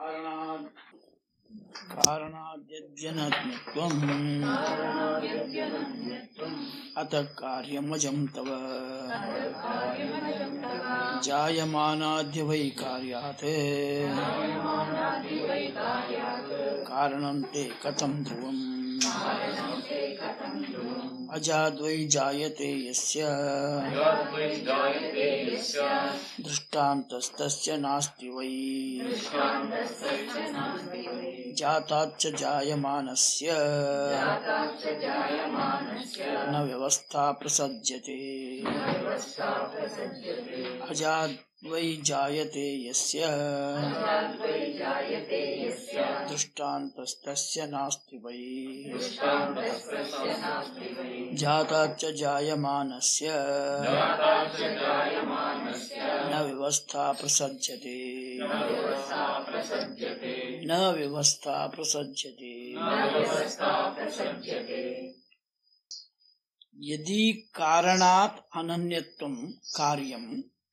ಕಾರಣಾದ್ ಕಾರಣಾದ್ಯಜ್ಜನತ್ವಂ ಅತ ಕಾರ್ಯಮಜಂ ತವ ಜಾಯಮಾನಾದ್ಯ ವೈ ಕಾರ್ಯಾತ್ ಕಾರಣಂ ತೇ ಕಥಂ ಧ್ರುವಂ ಅಜಾದ್ವೈ ಜಾಯತೆ ಯಸ್ಯ ದೃಷ್ಟಾಂತಸ್ತಸ್ಯ ನಾಸ್ತಿ ವೈ ಜಾತಾಚ್ಚ ಜಾಯಮಾನಸ್ಯ ನ ವ್ಯವಸ್ಥಾ ಪ್ರಸಜ್ಯತೆ ಅಜಾದ್ವೈ ಜಾಯತೆ ಯಸ್ಯ ದೃಷ್ಟಾಂತಸ್ತಸ್ಯ ನಾಸ್ತಿ ವೈ ಜಾತಾಚ್ಚ ಜಾಯಮಾನಸ್ಯ ನ ವ್ಯವಸ್ಥಾ ಪ್ರಸಜ್ಯತೆ ನ ವ್ಯವಸ್ಥಾ ಪ್ರಸಜ್ಯತೆ ಯದಿ ಕಾರಣಾತ್ ಅನನ್ಯತ್ವಂ ಕಾರ್ಯಂ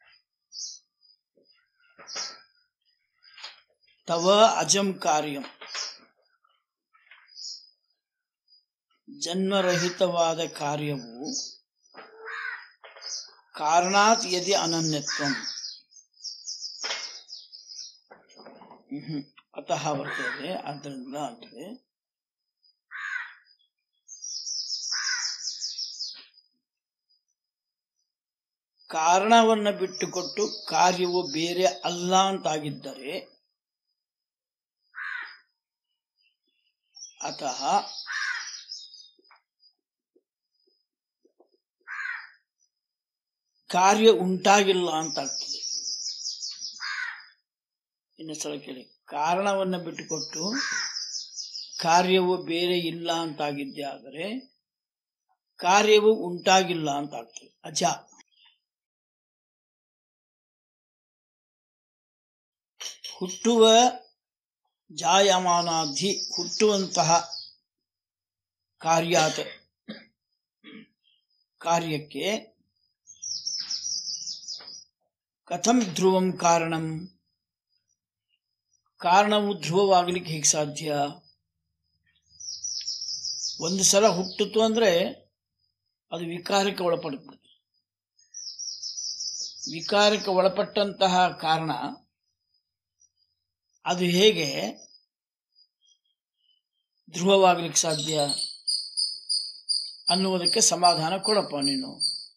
ತವ ಅಜಂ ಕಾರ್ಯಂ ಜನ್ಮರಹಿತವಾದ ಕಾರ್ಯವು ಕಾರಣಾತ್ ಯದಿ ಅನನ್ಯತ್ವಂ ಮ್ಹೂ. ಅತಃ ಬರ್ತದೆ ಆದ್ದರಿಂದ ಅಂತದೆ ಕಾರಣವನ್ನ ಬಿಟ್ಟುಕೊಟ್ಟು ಕಾರ್ಯವು ಬೇರೆ ಅಲ್ಲ ಅಂತಾಗಿದ್ದರೆ ಅತಃ ಕಾರ್ಯ ಉಂಟಾಗಿಲ್ಲ ಅಂತ ಆಗ್ತದೆ ಇನ್ನೊಂದ್ಸಲ ಕೇಳಿ ಕಾರಣವನ್ನ ಬಿಟ್ಟುಕೊಟ್ಟು ಕಾರ್ಯವು ಬೇರೆ ಇಲ್ಲ ಅಂತಾಗಿದ್ದೆ ಆದರೆ ಕಾರ್ಯವು ಉಂಟಾಗಿಲ್ಲ ಅಂತ ಆಗ್ತದೆ ಅಜ ಹುಟ್ಟುವ ಜಾಯಮಾನಾಧಿ ಹುಟ್ಟುವಂತಹ ಕಾರ್ಯಾತ ಕಾರ್ಯಕ್ಕೆ ಕಥಂ ಧ್ರುವಂ ಕಾರಣಂ ಕಾರಣವು ಧ್ರುವವಾಗಲಿಕ್ಕೆ ಹೇಗೆ ಸಾಧ್ಯ ಒಂದು ಸಲ ಹುಟ್ಟಿತು ಅಂದ್ರೆ ಅದು ವಿಕಾರಕ್ಕೆ ಒಳಪಡುತ್ತದೆ ವಿಕಾರಕ್ಕೆ ಒಳಪಟ್ಟಂತಹ ಕಾರಣ ಅದು ಹೇಗೆ ಧ್ರುವವಾಗಲಿಕ್ಕೆ ಸಾಧ್ಯ ಅನ್ನುವುದಕ್ಕೆ ಸಮಾಧಾನ ಕೊಡಪ್ಪ ನೀನು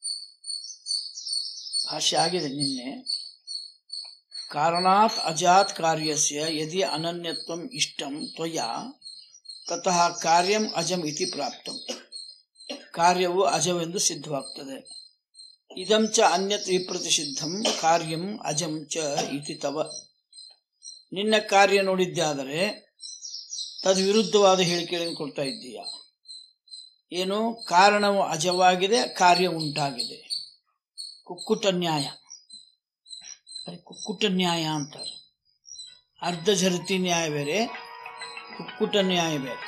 ಭಾಷೆ ಆಗಿದೆ ನಿನ್ನೆ ಕಾರಣಾತ್ ಅಜಾತ್ ಕಾರ್ಯಸ್ಯ ಯದಿ ಅನನ್ಯತ್ವಂ ಇಷ್ಟಂ ತ್ವಯಾ ತತಃ ಕಾರ್ಯಂ ಅಜಂ ಇತಿ ಪ್ರಾಪ್ತಂ ಕಾರ್ಯವು ಅಜವೆಂದು ಸಿದ್ಧವಾಗ್ತದೆ ಇದಂ ಚ ಅನ್ಯತ್ ವಿಪ್ರತಿಸಿದ್ಧಂ ಕಾರ್ಯಂ ಅಜಂ ಚ ಇತಿ ತವ ನಿನ್ನ ಕಾರ್ಯ ನೋಡಿದ್ದಾದರೆ ತದ್ವಿರುದ್ಧವಾದ ಹೇಳಿಕೆಗಳನ್ನು ಕೊಡ್ತಾ ಇದ್ದೀಯ ಏನು ಕಾರಣವು ಅಜವಾಗಿದೆ ಕಾರ್ಯ ಉಂಟಾಗಿದೆ ಕುಕ್ಕುಟ ನ್ಯಾಯ ಅದಕ್ಕೆ ಕುಕ್ಕುಟ ನ್ಯಾಯ ಅಂತಾರೆ ಅರ್ಧ ಝರತಿ ನ್ಯಾಯ ಬೇರೆ ಕುಕ್ಕುಟ ನ್ಯಾಯ ಬೇರೆ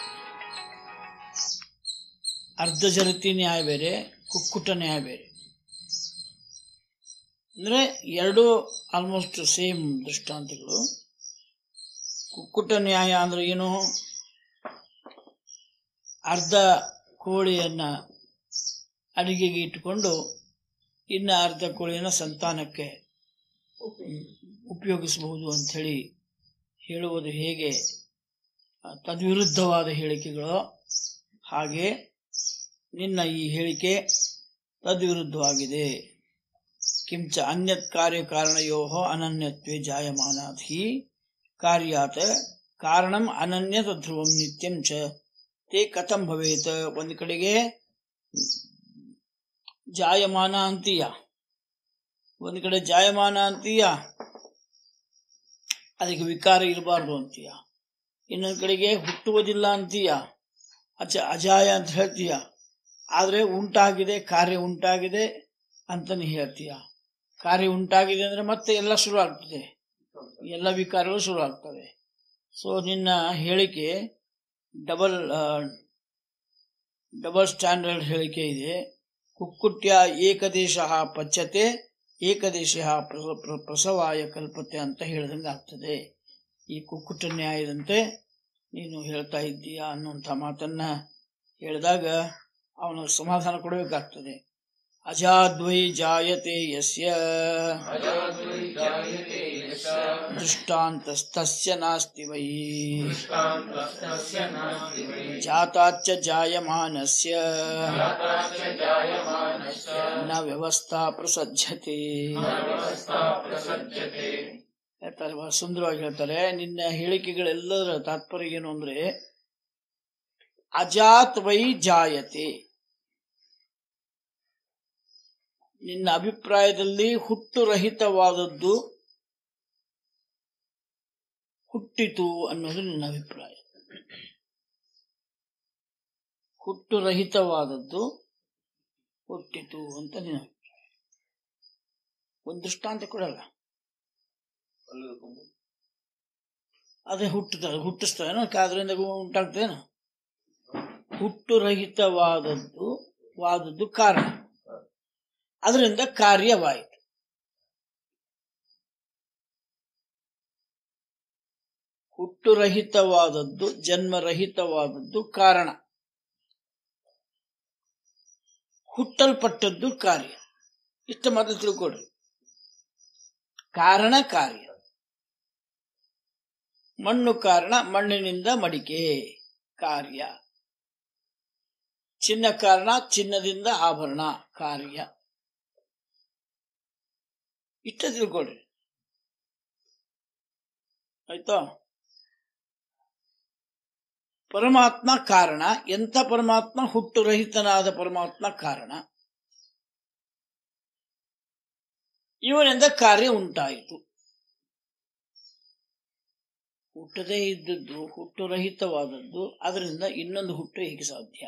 ಅರ್ಧ ಝರತಿ ನ್ಯಾಯ ಬೇರೆ ಕುಕ್ಕುಟ ನ್ಯಾಯ ಬೇರೆ ಅಂದ್ರೆ ಎರಡು ಆಲ್ಮೋಸ್ಟ್ ಸೇಮ್ ದೃಷ್ಟಾಂತಗಳು ಕುಕ್ಕುಟ ನ್ಯಾಯ ಅಂದ್ರೆ ಏನು ಅರ್ಧ ಕೋಳಿಯನ್ನ ಅಡಿಗೆಗೆ ಇಟ್ಟುಕೊಂಡು ಇನ್ನ ಅರ್ಧ ಕೋಳಿಯನ್ನ ಸಂತಾನಕ್ಕೆ ಉಪಯೋಗಿಸಬಹುದು ಅಂತ ಹೇಳಿ ಹೇಳುವುದು ಹೇಗೆ ಆ, ತದ್ವಿರುದ್ಧವಾದ ಹೇಳಿಕೆಗಳು ಹಾಗೆ ನಿನ್ನ ಈ ಹೇಳಿಕೆ ತದ್ವಿರುದ್ಧವಾಗಿದೆ ಕಿಂಚ ಅನ್ಯತ್ ಕಾರ್ಯ ಕಾರಣಯೋ ಅನನ್ಯತ್ವೇ ಜಾಯಮಾನಾತ್ ಹಿ ಕಾರ್ಯಾತ್ ಕಾರಣಂ ಅನನ್ಯತ ಧ್ರುವಂ ನಿತ್ಯಂ ಚ ತೇ ಕಥಂ ಭವೇತ್ ಒಂದು ಕಡೆಗೆ ಜಾಯಮಾನ ಅಂತೀಯ ಒಂದು ಕಡೆ ಜಾಯಮಾನ ಅಂತೀಯ ಅದಕ್ಕೆ ವಿಕಾರ ಇರಬಾರ್ದು ಅಂತೀಯ ಇನ್ನೊಂದು ಕಡೆಗೆ ಹುಟ್ಟುವುದಿಲ್ಲ ಅಂತೀಯ ಅಚ ಅಜಾಯ ಅಂತ ಹೇಳ್ತೀಯ ಆದ್ರೆ ಉಂಟಾಗಿದೆ ಕಾರ್ಯ ಉಂಟಾಗಿದೆ ಅಂತಾನೆ ಹೇಳ್ತೀಯ ಕಾರ್ಯ ಉಂಟಾಗಿದೆ ಅಂದ್ರೆ ಮತ್ತೆ ಎಲ್ಲ ಶುರು ಆಗ್ತದೆ ಎಲ್ಲ ವಿಕಾರಗಳು ಶುರು ಆಗ್ತವೆ ಸೊ ನಿನ್ನ ಹೇಳಿಕೆ ಡಬಲ್ ಡಬಲ್ ಸ್ಟ್ಯಾಂಡರ್ಡ್ ಹೇಳಿಕೆ ಇದೆ ಕುಕ್ಕುಟ್ಯ ಏಕದೇಶ ಪಚ್ಚತೆ ಏಕದೇಶ ಪ್ರಸವಾಯ ಕಲ್ಪತೆ ಅಂತ ಹೇಳಿದಂಗೆ ಆಗ್ತದೆ ಈ ಕುಕ್ಕುಟ ನ್ಯಾಯದಂತೆ ನೀನು ಹೇಳ್ತಾ ಇದ್ದೀಯಾ ಅನ್ನುವಂಥ ಮಾತನ್ನ ಹೇಳಿದಾಗ ಅವನು ಸಮಾಧಾನ ಕೊಡಬೇಕಾಗ್ತದೆ ಅಜಾದ್ವೈ ಜಾಯತೆ ಯಸ್ಯ ದೃಷ್ಟಾಂತಸ್ತಸ್ಯ ನಾಸ್ತಿ ವೈ ಜಾತಾಚ್ಚ ಜಾಯಮಾನಸ್ಯ ನ ವ್ಯವಸ್ಥಾ ಪ್ರಸಜ್ಜತೆ ಹೇಳ್ತಾರೆ ಬಹಳ ಸುಂದರವಾಗಿ ಹೇಳ್ತಾರೆ ನಿನ್ನ ಹೇಳಿಕೆಗಳೆಲ್ಲದರ ತಾತ್ಪರ್ಯ ಏನು ಅಂದ್ರೆ ಅಜಾತ್ ವೈ ಜಾಯತೆ ನಿನ್ನ ಅಭಿಪ್ರಾಯದಲ್ಲಿ ಹುಟ್ಟುರಹಿತವಾದದ್ದು ಹುಟ್ಟಿತು ಅನ್ನೋದು ನಿನ್ನ ಅಭಿಪ್ರಾಯ ಹುಟ್ಟುರಹಿತವಾದದ್ದು ಹುಟ್ಟಿತು ಅಂತ ನಿನ್ನ ಅಭಿಪ್ರಾಯ ಒಂದು ದೃಷ್ಟಾಂತ ಕೊಡಲ್ಲ ಅದೇ ಹುಟ್ಟುತ್ತದೆ ಹುಟ್ಟಿಸ್ತೇನೋ ಅದರಿಂದ ಉಂಟಾಗ್ತದೇನೋ ಹುಟ್ಟುರಹಿತವಾದದ್ದು ವಾದದ್ದು ಕಾರಣ ಅದರಿಂದ ಕಾರ್ಯವಾಯಿತು ಹುಟ್ಟುರಹಿತವಾದದ್ದು ಜನ್ಮರಹಿತವಾದದ್ದು ಕಾರಣ ಹುಟ್ಟಲ್ಪಟ್ಟದ್ದು ಕಾರ್ಯ ಇಷ್ಟ ಮೊದಲು ತಿಳ್ಕೊಡ್ರಿ ಕಾರಣ ಕಾರ್ಯ ಮಣ್ಣು ಕಾರಣ ಮಣ್ಣಿನಿಂದ ಮಡಿಕೆ ಕಾರ್ಯ ಚಿನ್ನ ಕಾರಣ ಚಿನ್ನದಿಂದ ಆಭರಣ ಕಾರ್ಯ ಇಷ್ಟ ತಿಳ್ಕೊಳ್ರಿ ಆಯ್ತಾ ಪರಮಾತ್ಮ ಕಾರಣ ಎಂಥ ಪರಮಾತ್ಮ ಹುಟ್ಟುರಹಿತನಾದ ಪರಮಾತ್ಮ ಕಾರಣ ಇವನಿಂದ ಕಾರ್ಯ ಉಂಟಾಯಿತು ಹುಟ್ಟದೇ ಇದ್ದದ್ದು ಹುಟ್ಟುರಹಿತವಾದದ್ದು ಅದರಿಂದ ಇನ್ನೊಂದು ಹುಟ್ಟು ಹೇಗೆ ಸಾಧ್ಯ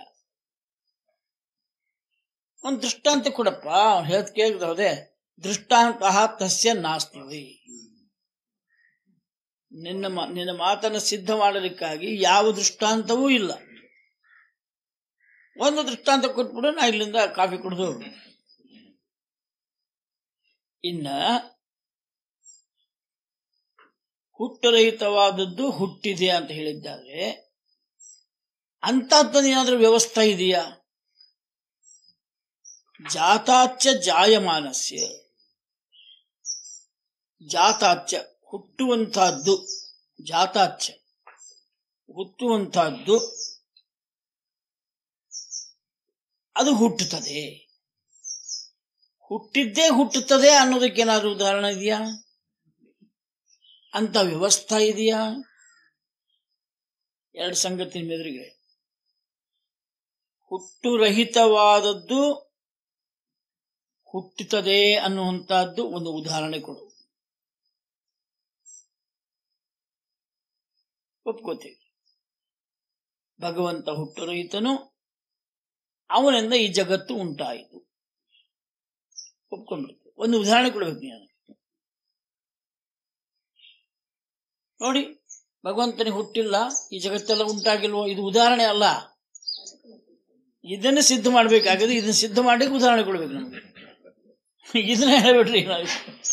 ಒಂದು ದೃಷ್ಟಾಂತ ಕೊಡಪ್ಪ ಹೇಳ್ತ ಕೇಳಿದ್ರೆ ದೃಷ್ಟಾಂತ ತಸ್ಯ ನಾಸ್ತಿ ನಿನ್ನ ಮಾ- ನಿನ್ನ ಮಾತನ್ನು ಸಿದ್ಧ ಮಾಡಲಿಕ್ಕಾಗಿ ಯಾವ ದೃಷ್ಟಾಂತವೂ ಇಲ್ಲ ಒಂದು ದೃಷ್ಟಾಂತ ಕೊಟ್ಬಿಡು ನಾ ಇಲ್ಲಿಂದ ಕಾಫಿ ಕುಡಿದು ಇನ್ನ ಹುಟ್ಟರಹಿತವಾದದ್ದು ಹುಟ್ಟಿದೆ ಅಂತ ಹೇಳಿದ್ದಾರೆ ಅಂತಹದ್ದೇನಾದ್ರೂ ವ್ಯವಸ್ಥೆ ಇದೆಯಾ ಜಾತಾಚ್ಚ ಜಾಯಮಾನಸ್ಯ ಜಾತಾಚ್ಚ ಹುಟ್ಟುವಂತಹದ್ದು ಜಾತಾಚ್ಚ ಹುಟ್ಟುವಂತಹದ್ದು ಅದು ಹುಟ್ಟುತ್ತದೆ ಹುಟ್ಟಿದ್ದೇ ಹುಟ್ಟುತ್ತದೆ ಅನ್ನೋದಕ್ಕೇನಾದ್ರೂ ಉದಾಹರಣೆ ಇದೆಯಾ ಅಂತ ವ್ಯವಸ್ಥೆ ಇದೆಯಾ ಎರಡು ಸಂಗತಿ ಮೆದುರಿಗೆ ಹುಟ್ಟುರಹಿತವಾದದ್ದು ಹುಟ್ಟುತ್ತದೆ ಅನ್ನುವಂತಹದ್ದು ಒಂದು ಉದಾಹರಣೆ ಕೊಡು ಒಪ್ಕೋತೀವಿ ಭಗವಂತ ಹುಟ್ಟುರಹಿತನು ಅವನಿಂದ ಈ ಜಗತ್ತು ಉಂಟಾಯಿತು ಒಪ್ಕೊಂಡ್ಬಿಡ್ತೀವಿ ಒಂದು ಉದಾಹರಣೆ ಕೊಡ್ಬೇಕು ನೀನು ನೋಡಿ ಭಗವಂತನಿಗೆ ಹುಟ್ಟಿಲ್ಲ ಈ ಜಗತ್ತೆಲ್ಲ ಉಂಟಾಗಿಲ್ವೋ ಇದು ಉದಾಹರಣೆ ಅಲ್ಲ ಇದನ್ನ ಸಿದ್ಧ ಮಾಡ್ಬೇಕಾಗಿದೆ ಇದನ್ನ ಸಿದ್ಧ ಮಾಡಿ ಉದಾಹರಣೆ ಕೊಡ್ಬೇಕು ನಮ್ಗೆ ಇದನ್ನ ಹೇಳ್ಬಿಟ್ರಿ ನಾವು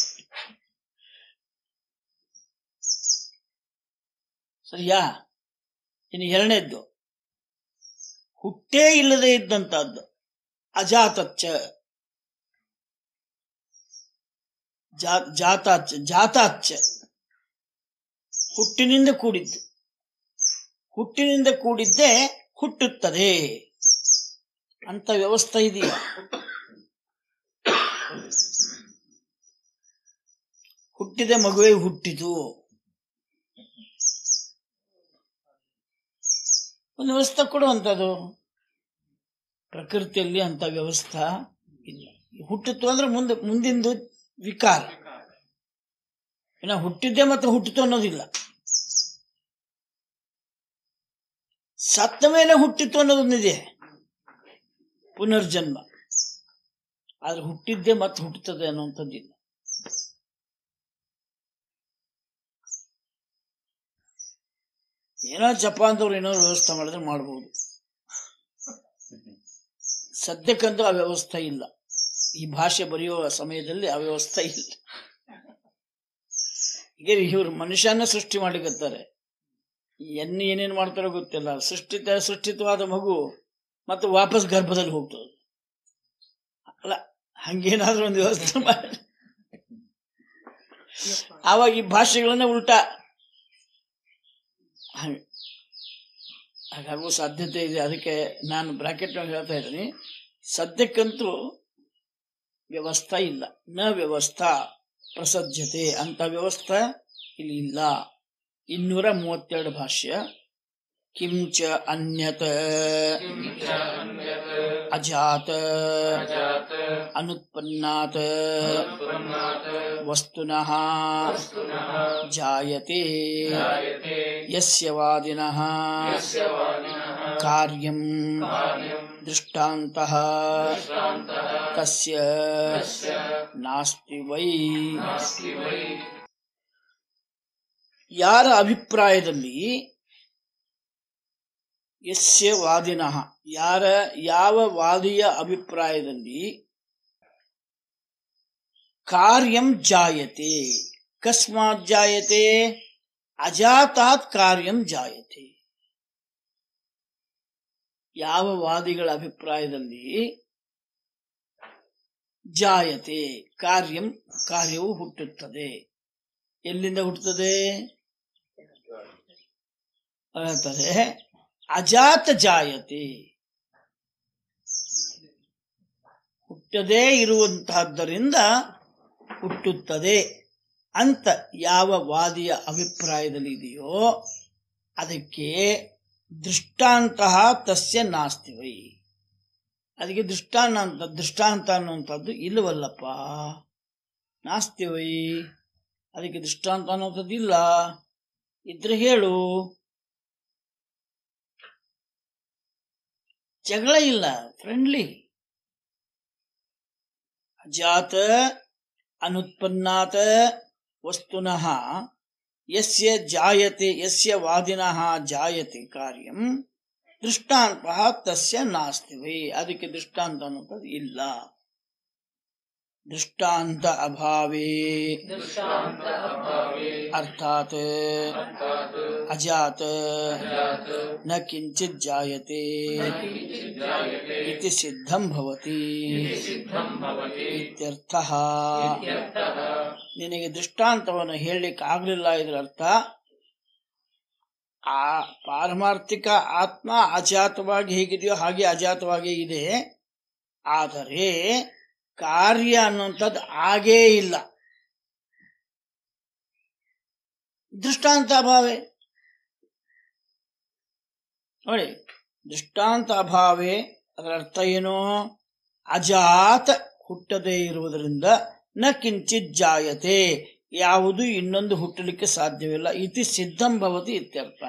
ಸರಿಯಾ ಇನ್ನು ಎರಡನೇದ್ದು ಹುಟ್ಟೇ ಇಲ್ಲದೆ ಇದ್ದಂತಹದ್ದು ಅಜಾತಚ್ಚ ಜಾ- ಜಾತಾಚ್ಚ ಜಾತಾಚ್ಚ ಹುಟ್ಟಿನಿಂದ ಕೂಡಿದ್ದು ಹುಟ್ಟಿನಿಂದ ಕೂಡಿದ್ದೇ ಹುಟ್ಟುತ್ತದೆ ಅಂತ ವ್ಯವಸ್ಥೆ ಇದೆಯಾ ಹುಟ್ಟಿದ ಮಗುವೆ ಹುಟ್ಟಿತು ಒಂದು ವ್ಯವಸ್ಥೆ ಕೊಡುವಂಥದ್ದು ಪ್ರಕೃತಿಯಲ್ಲಿ ಅಂತ ವ್ಯವಸ್ಥೆ ಇಲ್ಲ ಹುಟ್ಟಿತು ಅಂದ್ರೆ ಮುಂದೆ ಮುಂದಿಂದು ವಿಕಾರ ಇನ್ನು ಹುಟ್ಟಿದ್ದೆ ಮತ್ತೆ ಹುಟ್ಟಿತು ಅನ್ನೋದಿಲ್ಲ ಸತ್ತ ಮೇಲೆ ಹುಟ್ಟಿತು ಅನ್ನೋದೊಂದಿದೆ ಪುನರ್ಜನ್ಮ ಆದ್ರೆ ಹುಟ್ಟಿದ್ದೆ ಮತ್ತೆ ಹುಟ್ಟುತ್ತದೆ ಅನ್ನುವಂಥದ್ದಿಲ್ಲ ಏನೋ ಜಪಾನ್ದವ್ರು ಏನೋ ವ್ಯವಸ್ಥೆ ಮಾಡಿದ್ರೆ ಮಾಡ್ಬೋದು ಸದ್ಯಕ್ಕಂತೂ ಆ ವ್ಯವಸ್ಥೆ ಇಲ್ಲ ಈ ಭಾಷೆ ಬರೆಯುವ ಸಮಯದಲ್ಲಿ ಆ ವ್ಯವಸ್ಥೆ ಇಲ್ಲ ಈಗ ಇವ್ರು ಮನುಷ್ಯನ ಸೃಷ್ಟಿ ಮಾಡಿಕತ್ತಾರೆ ಎನ್ನು ಏನೇನು ಮಾಡ್ತಾರೋ ಗೊತ್ತಿಲ್ಲ ಸೃಷ್ಟಿತ ಸೃಷ್ಟಿತವಾದ ಮಗು ಮತ್ತೆ ವಾಪಸ್ ಗರ್ಭದಲ್ಲಿ ಹೋಗ್ತದೆ ಅಲ್ಲ ಹಂಗೇನಾದ್ರೂ ಒಂದು ವ್ಯವಸ್ಥೆ ಮಾಡಿ ಆವಾಗ ಈ ಭಾಷೆಗಳನ್ನೇ ಉಲ್ಟಾ ಹಾಗೆ ಹಾಗಾಗುವ ಸಾಧ್ಯತೆ ಇದೆ ಅದಕ್ಕೆ ನಾನು ಬ್ರಾಕೆಟ್ ಹೇಳ್ತಾ ಇದ್ದೀನಿ ಸದ್ಯಕ್ಕಂತೂ ವ್ಯವಸ್ಥಾ ಇಲ್ಲ ನ ವ್ಯವಸ್ಥಾ ಪ್ರಸಜ್ಜತೆ ಅಂತ ವ್ಯವಸ್ಥಾ ಇಲ್ಲಿ ಇಲ್ಲ ಇನ್ನೂರ ಮೂವತ್ತೆರಡು ಭಾಷ್ಯ ಕಿಂಚ ಅನ್ಯತ ಅಜಾತ ಅನುತ್ಪನ್ನಾತ್ ವಸ್ತುನಃ ಜಾಯತೆ ಯಸ್ಯ ವಾದಿನಃ ಕಾರ್ಯಂ ದೃಷ್ಟಾಂತಃ ತಸ್ಯ ನಾಸ್ತಿ ವೈ ಯಾರ ಅಭಿಪ್ರಾಯದಲ್ಲಿ ಯಸ್ಯ ವಾದಿನಃ ಯಾರ ಯಾವ ವಾದಿಯ ಅಭಿಪ್ರಾಯದಲ್ಲಿ ಕಾರ್ಯಂ ಜಾಯತೆ ಕಸ್ಮಾತ್ ಜಾಯತೆ ಅಜಾತಾತ್ ಕಾರ್ಯಂ ಜಾಯತೆ ಯಾವ ವಾದಿಗಳ ಅಭಿಪ್ರಾಯದಲ್ಲಿ ಜಾಯತೆ ಕಾರ್ಯಂ ಕಾರ್ಯವು ಹುಟ್ಟುತ್ತದೆ ಎಲ್ಲಿಂದ ಹುಟ್ಟುತ್ತದೆ ಹೇಳ್ತಾರೆ ಅಜಾತ ಜಾಯತೆ ಹುಟ್ಟದೇ ಇರುವಂತಹದ್ದರಿಂದ ಹುಟ್ಟುತ್ತದೆ ಅಂತ ಯಾವ ವಾದಿಯ ಅಭಿಪ್ರಾಯದಲ್ಲಿ ಇದೆಯೋ ಅದಕ್ಕೆ ದೃಷ್ಟಾಂತ ತಸ್ಯ ನಾಸ್ತಿ ವೈ ಅದಕ್ಕೆ ದೃಷ್ಟಾಂತ ಅಂತ ದೃಷ್ಟಾಂತ ಅನ್ನುವಂಥದ್ದು ಇಲ್ಲವಲ್ಲಪ್ಪ ನಾಸ್ತಿ ವೈ ಅದಕ್ಕೆ ದೃಷ್ಟಾಂತ ಅನ್ನುವಂಥದ್ದು ಇಲ್ಲ ಇದ್ರೆ ಹೇಳು ಜಗಳ ಇಲ್ಲ ಫ್ರೆಂಡ್ಲಿ ಅಜಾತ ಅನುತ್ಪನ್ನಾತ ವಸ್ತುನಃ ಯಸ್ಯ ಜಾಯತೆ ಯಸ್ಯ ವಾದಿನಃ ಜಾಯತೆ ಕಾರ್ಯಂ ದೃಷ್ಟಾಂತ ತಸ್ಯ ನಾಸ್ತಿ ವೈ ಅದಕ್ಕೆ ದೃಷ್ಟಾಂತ ಅನ್ನೋದು ಇಲ್ಲ ದೃಷ್ಟಾಂತ ಅಭಾವೇ ಅರ್ಥಾತ್ ಅಜಾತ ನ ಕಿಂಚಿತ್ ಜಾಯತೆ ಇತಿ ಸಿದ್ಧಂ ಭವತಿ ಇತ್ಯರ್ಥಃ ನಿನಗೆ ದೃಷ್ಟಾಂತವನ್ನು ಹೇಳಲಿಕ್ಕೆ ಆಗ್ಲಿಲ್ಲ ಇದರ ಅರ್ಥ ಆ ಪಾರಮಾರ್ಥಿಕ ಆತ್ಮ ಅಜಾತವಾಗಿ ಹೇಗಿದೆಯೋ ಹಾಗೆ ಅಜಾತವಾಗಿ ಇದೆ ಆದರೆ ಕಾರ್ಯ ಅನ್ನುವಂಥದ್ದು ಆಗೇ ಇಲ್ಲ ದೃಷ್ಟಾಂತ ಅಭಾವೇ ನೋಡಿ ದೃಷ್ಟಾಂತ ಅಭಾವೇ ಅದರ ಅರ್ಥ ಏನು ಅಜಾತ ಹುಟ್ಟದೇ ಇರುವುದರಿಂದ ನ ಕಿಂಚಿತ್ ಜಾಯತೆ ಯಾವುದು ಇನ್ನೊಂದು ಹುಟ್ಟಲಿಕ್ಕೆ ಸಾಧ್ಯವಿಲ್ಲ ಇತಿ ಸಿದ್ಧಂ ಭವತಿ ಇತ್ಯರ್ಥ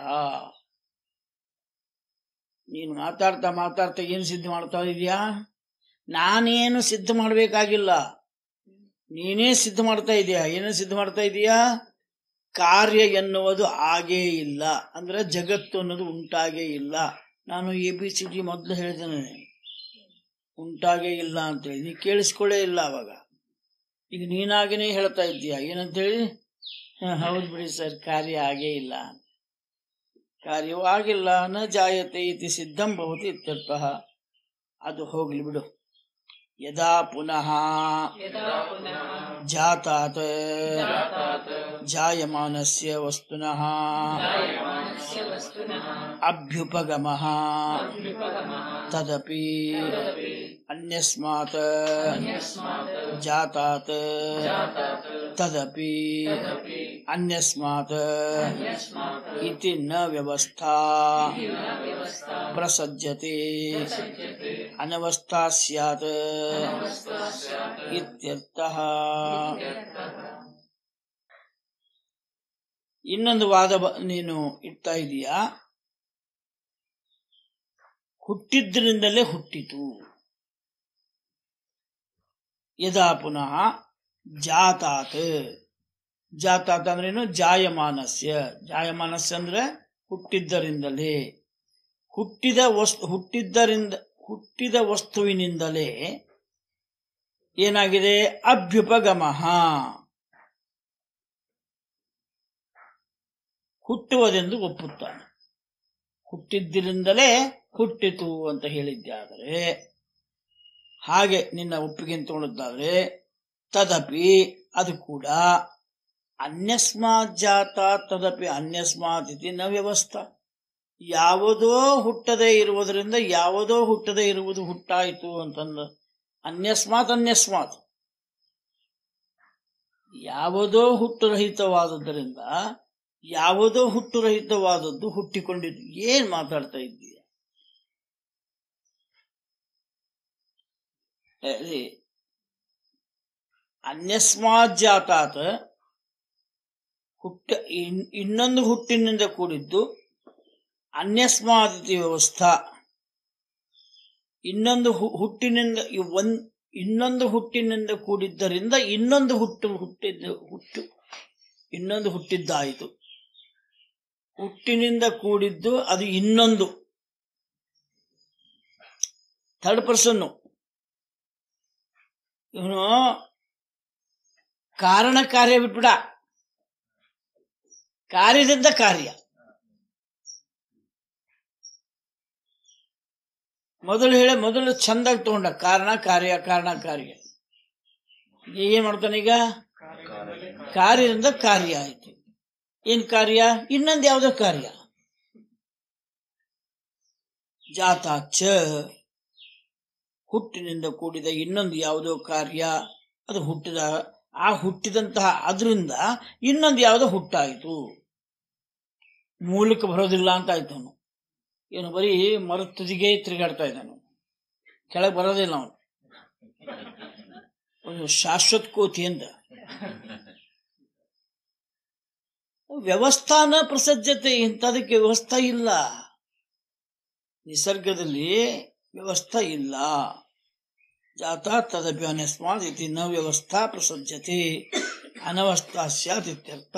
ನೀನು ಮಾತಾಡ್ತಾ ಮಾತಾಡ್ತಾ ಏನು ಸಿದ್ಧ ಮಾಡ್ತಾ ಇದೀಯಾ ನಾನೇನು ಸಿದ್ಧ ಮಾಡಬೇಕಾಗಿಲ್ಲ ನೀನೇ ಸಿದ್ಧ ಮಾಡ್ತಾ ಇದೀಯಾ ಏನು ಸಿದ್ಧ ಮಾಡ್ತಾ ಇದೀಯಾ ಕಾರ್ಯ ಎನ್ನುವುದು ಆಗೇ ಇಲ್ಲ ಅಂದ್ರೆ ಜಗತ್ತು ಅನ್ನೋದು ಉಂಟಾಗೇ ಇಲ್ಲ ನಾನು ಎ ಬಿ ಸಿ ಡಿ ಮೊದಲು ಹೇಳಿದ್ದೇನೆ ಉಂಟಾಗೇ ಇಲ್ಲ ಅಂತೇಳಿ ನೀ ಕೇಳಿಸ್ಕೊಳ್ಳೇ ಇಲ್ಲ ಅವಾಗ ಈಗ ನೀನಾಗೇನೆ ಹೇಳ್ತಾ ಇದ್ದೀಯ ಏನಂತೇಳಿ ಹ, ಹೌದು ಬಿಡಿ ಸರ್ ಕಾರ್ಯ ಆಗೇ ಇಲ್ಲ ಕಾರ್ಯವೂ ಆಗಿಲ್ಲ ನ ಜಾಯತೆ ಇತಿ ಸಿದ್ಧಂ ಭವತಿ ಇತ್ಯರ್ಥಃ ಅದು ಹೋಗ್ಲಿ ಬಿಡು ಯದಾ ಪುನಃ ಜಾತಾತ್ ಜಾಯಮಾನಸ್ಯ ವಸ್ತುನಃ ಅಭ್ಯುಪಗಮಃ ತದಪಿ ಅನ್ಯಸ್ಮಾತ್ ಜಾತಾತ್ ತದಪಿ ಅನ್ಯಸ್ಮಾತ್ ಇತಿ ನ ವ್ಯವಸ್ಥಾ ಪ್ರಸಜ್ಜತೆ ಅನವಸ್ಥಾ ಸ್ಯಾತ್ ಇತ್ಯರ್ಥಃ ಇನ್ನೊಂದು ವಾದ ಬ- ನೀನು ಇಡ್ತಾ ಇದೀಯಾ ಹುಟ್ಟಿದ್ರಿಂದಲೇ ಹುಟ್ಟಿತು ಯದಾ ಪುನಃ ಜಾತಾತ್ ಜಾತಾತ್ ಅಂದ್ರೇನು ಜಾಯಮಾನಸ್ಯ ಜಾಯಮಾನಸ್ಯ ಅಂದ್ರೆ ಹುಟ್ಟಿದ್ದರಿಂದಲೇ ಹುಟ್ಟಿದ ವಸ್ತು ಹುಟ್ಟಿದ್ದರಿಂದ ಹುಟ್ಟಿದ ವಸ್ತುವಿನಿಂದಲೇ ಏನಾಗಿದೆ ಅಭ್ಯುಪಗಮ ಹುಟ್ಟುವುದೆಂದು ಒಪ್ಪುತ್ತಾನೆ ಹುಟ್ಟಿದ್ದರಿಂದಲೇ ಹುಟ್ಟಿತು ಅಂತ ಹೇಳಿದ್ದಾದರೆ ಹಾಗೆ ನಿನ್ನ ಒಪ್ಪಿಗೆ ತಗೊಳ್ಳೋದಾದ್ರೆ ತದಪಿ ಅದು ಕೂಡ ಅನ್ಯಸ್ಮಾತ್ ಜಾತ ತದಪಿ ಅನ್ಯಸ್ಮಾತ್ ಇತಿ ನ ವ್ಯವಸ್ಥಾ ಯಾವುದೋ ಹುಟ್ಟದೇ ಇರುವುದರಿಂದ ಯಾವುದೋ ಹುಟ್ಟದೇ ಇರುವುದು ಹುಟ್ಟಾಯಿತು ಅಂತಂದ ಅನ್ಯಸ್ಮಾತ್ ಅನ್ಯಸ್ಮಾತ್ ಯಾವುದೋ ಹುಟ್ಟುರಹಿತವಾದದ್ದರಿಂದ ಯಾವುದೋ ಹುಟ್ಟುರಹಿತವಾದದ್ದು ಹುಟ್ಟಿಕೊಂಡಿದ್ದು ಏನ್ ಮಾತಾಡ್ತಾ ಇದ್ದೀಯ ಹೇಳಿ ಅನ್ಯಸ್ಮಾತ್ ಜಾತಾತ್ ಹುಟ್ಟ ಇನ್- ಇನ್ನೊಂದು ಹುಟ್ಟಿನಿಂದ ಕೂಡಿದ್ದು ಅನ್ಯಸ್ಮಾದಿತಿ ವ್ಯವಸ್ಥಾ ಇನ್ನೊಂದು ಹು- ಹುಟ್ಟಿನಿಂದ ಈ ಒಂದ್ ಇನ್ನೊಂದು ಹುಟ್ಟಿನಿಂದ ಕೂಡಿದ್ದರಿಂದ ಇನ್ನೊಂದು ಹುಟ್ಟು ಹುಟ್ಟಿದ್ದು ಹುಟ್ಟು ಇನ್ನೊಂದು ಹುಟ್ಟಿದ್ದಾಯಿತು ಹುಟ್ಟಿನಿಂದ ಕೂಡಿದ್ದು ಅದು ಇನ್ನೊಂದು ಥರ್ಡ್ ಪರ್ಸನ್ ಇವನು ಕಾರಣ ಕಾರ್ಯ ಬಿಟ್ಬಿಡ ಕಾರ್ಯದಿಂದ ಕಾರ್ಯ ಮೊದಲು ಹೇಳಿ ಮೊದಲು ಚಂದಾಗಿ ತಗೊಂಡ ಕಾರಣ ಕಾರ್ಯ ಕಾರಣ ಕಾರ್ಯ ಈಗ ಏನ್ ಮಾಡ್ತಾನೆ ಈಗ ಕಾರ್ಯದಿಂದ ಕಾರ್ಯ ಆಯ್ತು ಏನ್ ಕಾರ್ಯ ಇನ್ನೊಂದು ಯಾವುದೋ ಕಾರ್ಯ ಜಾತಾಚ ಹುಟ್ಟಿನಿಂದ ಕೂಡಿದ ಇನ್ನೊಂದು ಯಾವುದೋ ಕಾರ್ಯ ಅದು ಹುಟ್ಟಿದ ಆ ಹುಟ್ಟಿದಂತಹ ಅದರಿಂದ ಇನ್ನೊಂದು ಯಾವುದೋ ಹುಟ್ಟಾಯಿತು ಮೂಲಕ್ಕೆ ಬರೋದಿಲ್ಲ ಅಂತ ಆಯ್ತು ಅವನು ಇವನು ಬರೀ ಮರದ ತುದಿಗೆ ತಿರುಗಾಡ್ತಾ ಇದ್ದಾನು ಕೆಳಗೆ ಬರೋದಿಲ್ಲ ಅವನು ಒಂದು ಶಾಶ್ವತ ಕೋತಿ ಅಂತ ವ್ಯವಸ್ಥಾನ ಪ್ರಸಜ್ಜತೆ ಇಂಥದಕ್ಕೆ ವ್ಯವಸ್ಥೆ ಇಲ್ಲ ನಿಸರ್ಗದಲ್ಲಿ ವ್ಯವಸ್ಥೆ ಇಲ್ಲ ಜಾತ ತದಪಿ ಅನ್ಯಸ್ಮಾತ್ ಇತಿ ನ ವ್ಯವಸ್ಥಾ ಪ್ರಸಜ್ಜತೆ ಅನವಸ್ಥಾ ಸ್ಯಾತ್ ಇತ್ಯರ್ಥ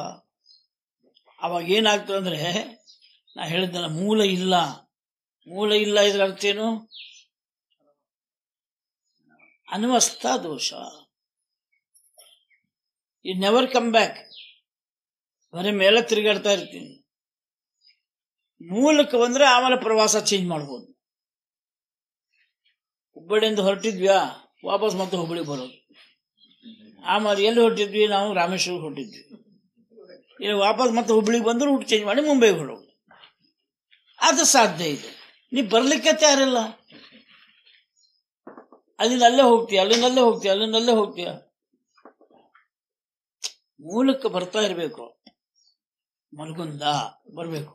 ಅವಾಗ ಏನಾಗ್ತದೆ ಅಂದ್ರೆ ನಾ ಹೇಳಿದ್ದಲ್ಲ ಮೂಲ ಇಲ್ಲ ಮೂಲ ಇಲ್ಲ ಇದ್ರ ಅರ್ಥ ಏನು ಅನವಸ್ಥಾ ದೋಷ ಯು ನೆವರ್ ಕಮ್ ಬ್ಯಾಕ್ ಬರೀ ಮೇಲೆ ತಿರುಗಾಡ್ತಾ ಇರ್ತೀನಿ ಮೂಲಕ್ಕೆ ಬಂದ್ರೆ ಆಮೇಲೆ ಪ್ರವಾಸ ಚೇಂಜ್ ಮಾಡ್ಬೋದು ಹುಬ್ಬಳ್ಳಿಯಿಂದ ಹೊರಟಿದ್ವ್ಯಾ ವಾಪಸ್ ಮತ್ತೆ ಹುಬ್ಬಳ್ಳಿ ಬರೋದು ಆಮೇಲೆ ಎಲ್ಲಿ ಹೊರಟಿದ್ವಿ ನಾವು ರಾಮೇಶ್ವರ ಹೊರಟಿದ್ವಿ ಈಗ ವಾಪಸ್ ಮತ್ತೆ ಹುಬ್ಳಿಗೆ ಬಂದ್ರೆ ಊಟ ಚೇಂಜ್ ಮಾಡಿ ಮುಂಬೈಗೆ ಹೊರಡೋದು ಅದು ಸಾಧ್ಯ ಇದೆ ನೀ ಬರ್ಲಿಕ್ಕೆ ತಯಾರಿಲ್ಲ ಅಲ್ಲಿಂದ ಅಲ್ಲೇ ಹೋಗ್ತೀಯ ಅಲ್ಲಿಂದ ಅಲ್ಲೇ ಹೋಗ್ತೀಯ ಅಲ್ಲಿಂದ ಅಲ್ಲೇ ಹೋಗ್ತೀಯ ಮೂಲಕ್ಕೆ ಬರ್ತಾ ಇರಬೇಕು ಮಲ್ಗುಂದ ಬರ್ಬೇಕು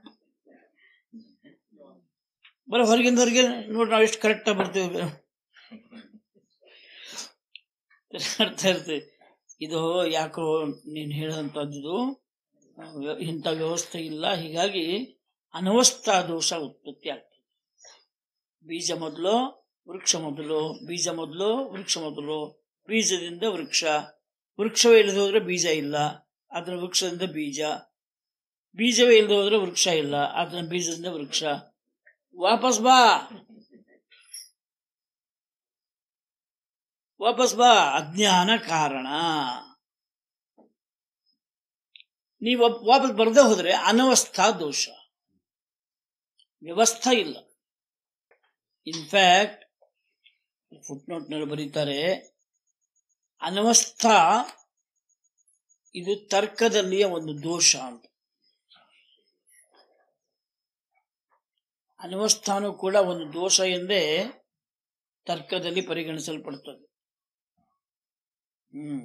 ಬರೀ ಹೊರಗಿಂದ ಹೊರಗೆ ನೋಡಿ ನಾವು ಎಷ್ಟು ಕರೆಕ್ಟಾಗಿ ಬರ್ತೀವಿ ಅರ್ಥ ಇರ್ತದೆ ಇದು ಯಾಕೋ ನೀನು ಹೇಳಿದಂಥದ್ದು ಇಂಥ ವ್ಯವಸ್ಥೆ ಇಲ್ಲ ಹೀಗಾಗಿ ಅನವಸ್ಥಾ ದೋಷ ಉತ್ಪತ್ತಿ ಆಗ್ತದೆ ಬೀಜ ಮೊದಲು ವೃಕ್ಷ ಮೊದಲು ಬೀಜ ಮೊದಲು ವೃಕ್ಷ ಮೊದಲು ಬೀಜದಿಂದ ವೃಕ್ಷ ವೃಕ್ಷವೇ ಇಲ್ಲದೆ ಹೋದ್ರೆ ಬೀಜ ಇಲ್ಲ ಅದರ ವೃಕ್ಷದಿಂದ ಬೀಜ ಬೀಜವೇ ಇಲ್ಲದೆ ಹೋದ್ರೆ ವೃಕ್ಷ ಇಲ್ಲ ಅದರ ಬೀಜದಿಂದ ವೃಕ್ಷ ವಾಪಸ್ ಬಾ ವಾಪಸ್ ಬಾ ಅಜ್ಞಾನ ಕಾರಣ ನೀವು ವಾಪಸ್ ಬರದೇ ಹೋದ್ರೆ ಅನವಸ್ಥಾ ದೋಷ ವ್ಯವಸ್ಥಾ ಇಲ್ಲ ಇನ್ಫ್ಯಾಕ್ಟ್ ಫುಟ್ನೋಟ್ನಲ್ಲಿ ಬರೀತಾರೆ ಅನವಸ್ಥಾ ಇದು ತರ್ಕದಲ್ಲಿಯ ಒಂದು ದೋಷ ಅಂತ ಅನವಸ್ಥಾನು ಕೂಡ ಒಂದು ದೋಷ ಎಂದೇ ತರ್ಕದಲ್ಲಿ ಪರಿಗಣಿಸಲ್ಪಡುತ್ತದೆ ಹ್ಮ್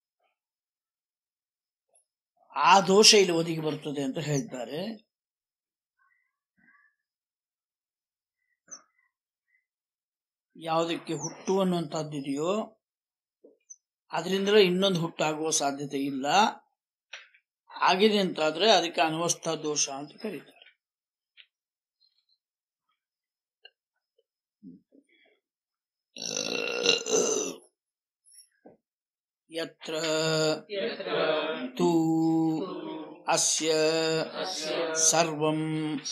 ಆ ದೋಷ ಇಲ್ಲಿ ಒದಗಿ ಬರ್ತದೆ ಅಂತ ಹೇಳಿದ್ದಾರೆ ಯಾವುದಕ್ಕೆ ಹುಟ್ಟು ಅನ್ನುವಂಥದ್ದಿದೆಯೋ ಅದರಿಂದಲೇ ಇನ್ನೊಂದು ಹುಟ್ಟಾಗುವ ಸಾಧ್ಯತೆ ಇಲ್ಲ ಆಗಿದೆ ಅಂತಾದ್ರೆ ಅದಕ್ಕೆ ಅನವಸ್ಥಾ ದೋಷ ಅಂತ ಕರೀತಾರೆ ಯತ್ರ ತೂ ಅಸ್ಯ ಸರ್ವಂ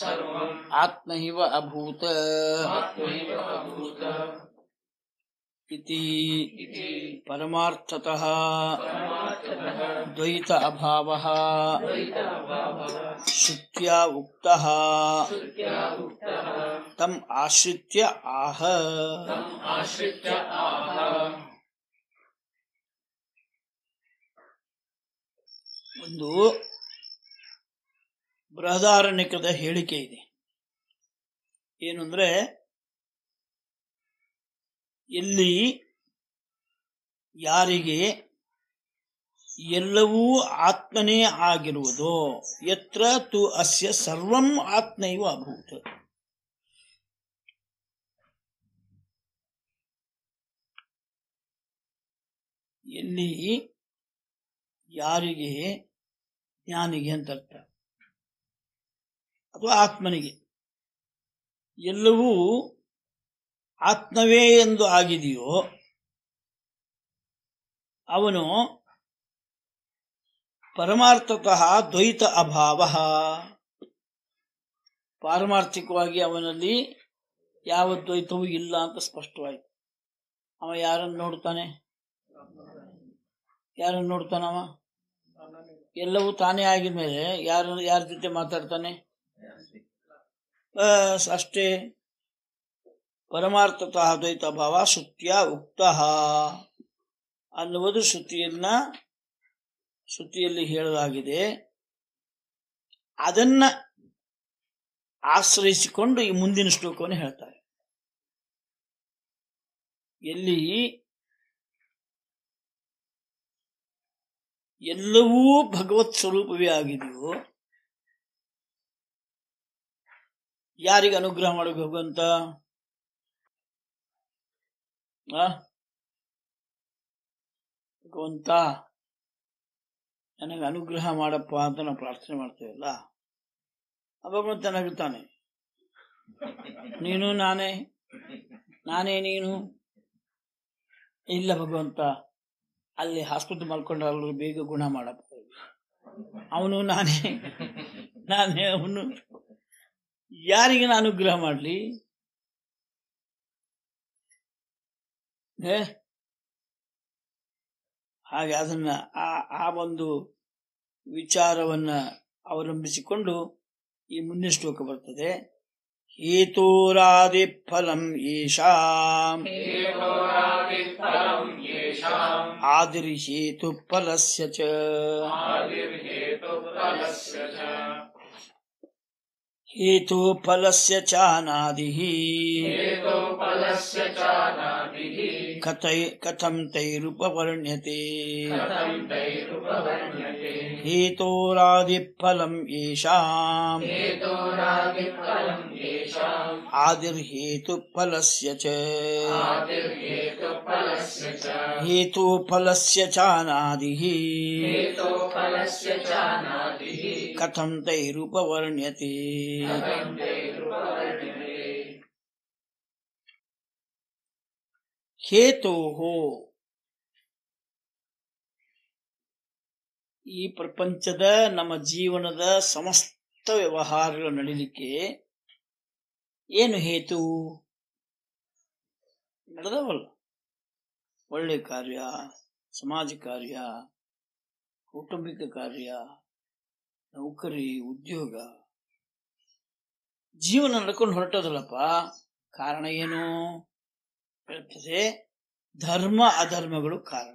ಆತ್ಮೈವ ಅಭೂತ इति परमार्थतः द्वैत अभावः श्रुत्या उक्तः तम् आश्रित्य आह ಒಂದು ಬೃಹದಾರಣ್ಯಕದ ಹೇಳಿಕೆ ಇದೆ ಏನು ಅಂದ್ರೆ ಎಲ್ಲಿ ಯಾರಿಗೆ ಎಲ್ಲವೂ ಆತ್ಮನೇ ಆಗಿರುವುದೋ ಯತ್ರ ತು ಅಸ್ಯ ಸರ್ವಂ ಆತ್ಮೈವ ಅಭೂತ್ ಎಲ್ಲಿ ಯಾರಿಗೆ ಜ್ಞಾನಿಗೆ ಅಂತ ಅರ್ಥ ಅಥವಾ ಆತ್ಮನಿಗೆ ಎಲ್ಲವೂ ಆತ್ಮವೇ ಎಂದು ಆಗಿದೆಯೋ ಅವನು ಪರಮಾರ್ಥತಃ ದ್ವೈತ ಅಭಾವ ಪಾರಮಾರ್ಥಿಕವಾಗಿ ಅವನಲ್ಲಿ ಯಾವ ದ್ವೈತವೂ ಇಲ್ಲ ಅಂತ ಸ್ಪಷ್ಟವಾಯಿತು ಅವ ಯಾರನ್ನು ನೋಡ್ತಾನೆ ಯಾರನ್ನು ನೋಡ್ತಾನವ ಎಲ್ಲವೂ ತಾನೇ ಆಗಿದ್ಮೇಲೆ ಯಾರ ಯಾರ ಜೊತೆ ಮಾತಾಡ್ತಾನೆ ಬಸ್ ಅಷ್ಟೇ ಪರಮಾರ್ಥತಃ ದ್ವೈತ ಭಾವ ಶ್ರುತ್ಯ ಉಕ್ತ ಅನ್ನುವುದು ಶ್ರುತಿಯನ್ನ ಶ್ರುತಿಯಲ್ಲಿ ಹೇಳಲಾಗಿದೆ ಅದನ್ನ ಆಶ್ರಯಿಸಿಕೊಂಡು ಈ ಮುಂದಿನ ಶ್ಲೋಕವನ್ನು ಹೇಳ್ತಾರೆ ಎಲ್ಲಿ ಎಲ್ಲವೂ ಭಗವತ್ ಸ್ವರೂಪವೇ ಆಗಿದೆಯೋ ಯಾರಿಗೆ ಅನುಗ್ರಹ ಮಾಡಬೇಕು ಭಗವಂತ ಆ? ಭಗವಂತ ನನಗೆ ಅನುಗ್ರಹ ಮಾಡಪ್ಪ ಅಂತ ನಾವು ಪ್ರಾರ್ಥನೆ ಮಾಡ್ತೇವಲ್ಲ ಆ ಭಗವಂತ ನಗುತ್ತಾನೆ ನೀನು ನಾನೇ ನಾನೇ ನೀನು ಇಲ್ಲ ಭಗವಂತ ಅಲ್ಲಿ ಹಾಸ್ಪಿಟಲ್ ಮಲ್ಕೊಂಡ್ರಲ್ಲೂ ಬೇಗ ಗುಣ ಮಾಡಪ್ಪ ಅವನು ನಾನೇ ನಾನೇ ಅವನು ಯಾರಿಗೆ ನಾನು ಅನುಗ್ರಹ ಮಾಡಲಿ ಹಾಗೆ ಅದನ್ನ ಆ ಆ ಒಂದು ವಿಚಾರವನ್ನ ಅವಲಂಬಿಸಿಕೊಂಡು ಈ ಮುಂದಿನ ಶ್ಲೋಕ ಬರ್ತದೆ ಹೇತೋರಾದಿ ಫಲಂ ಯೇಷಾಂ ಆದಿರ್ ಹೇತು ಫಲಸ್ಯ ಚ ಹೇತು ಫಲಸ್ಯ ಚಾನಾದಿಃ ಕಥೈ ಕಥಂ ತೈರುಪವರ್ಣ್ಯತೆ ಹೇತೋರಾದಿ ಫಲಂ ಯೇಷಾಂ ಆದಿರ್ಹೇತು ಫಲಸ್ಯ ಚ ಹೇತು ಫಲಸ್ಯ ಚಾನಾದಿಃ ಕಥಂ ತೈರುಪವರ್ಣ್ಯತೆ ಹೇತೋಹೋ ಈ ಪ್ರಪಂಚದ ನಮ್ಮ ಜೀವನದ ಸಮಸ್ತ ವ್ಯವಹಾರಗಳು ನಡೀಲಿಕ್ಕೆ ಏನು ಹೇತು ನಡೆದವಲ್ಲ ಒಳ್ಳೆ ಕಾರ್ಯ ಸಮಾಜ ಕಾರ್ಯ ಕೌಟುಂಬಿಕ ಕಾರ್ಯ ನೌಕರಿ ಉದ್ಯೋಗ ಜೀವನ ನಡ್ಕೊಂಡು ಹೊರಟೋದಲ್ಲಪ್ಪ ಕಾರಣ ಏನು ಹೇಳ್ತದೆ ಧರ್ಮ ಅಧರ್ಮಗಳು ಕಾರಣ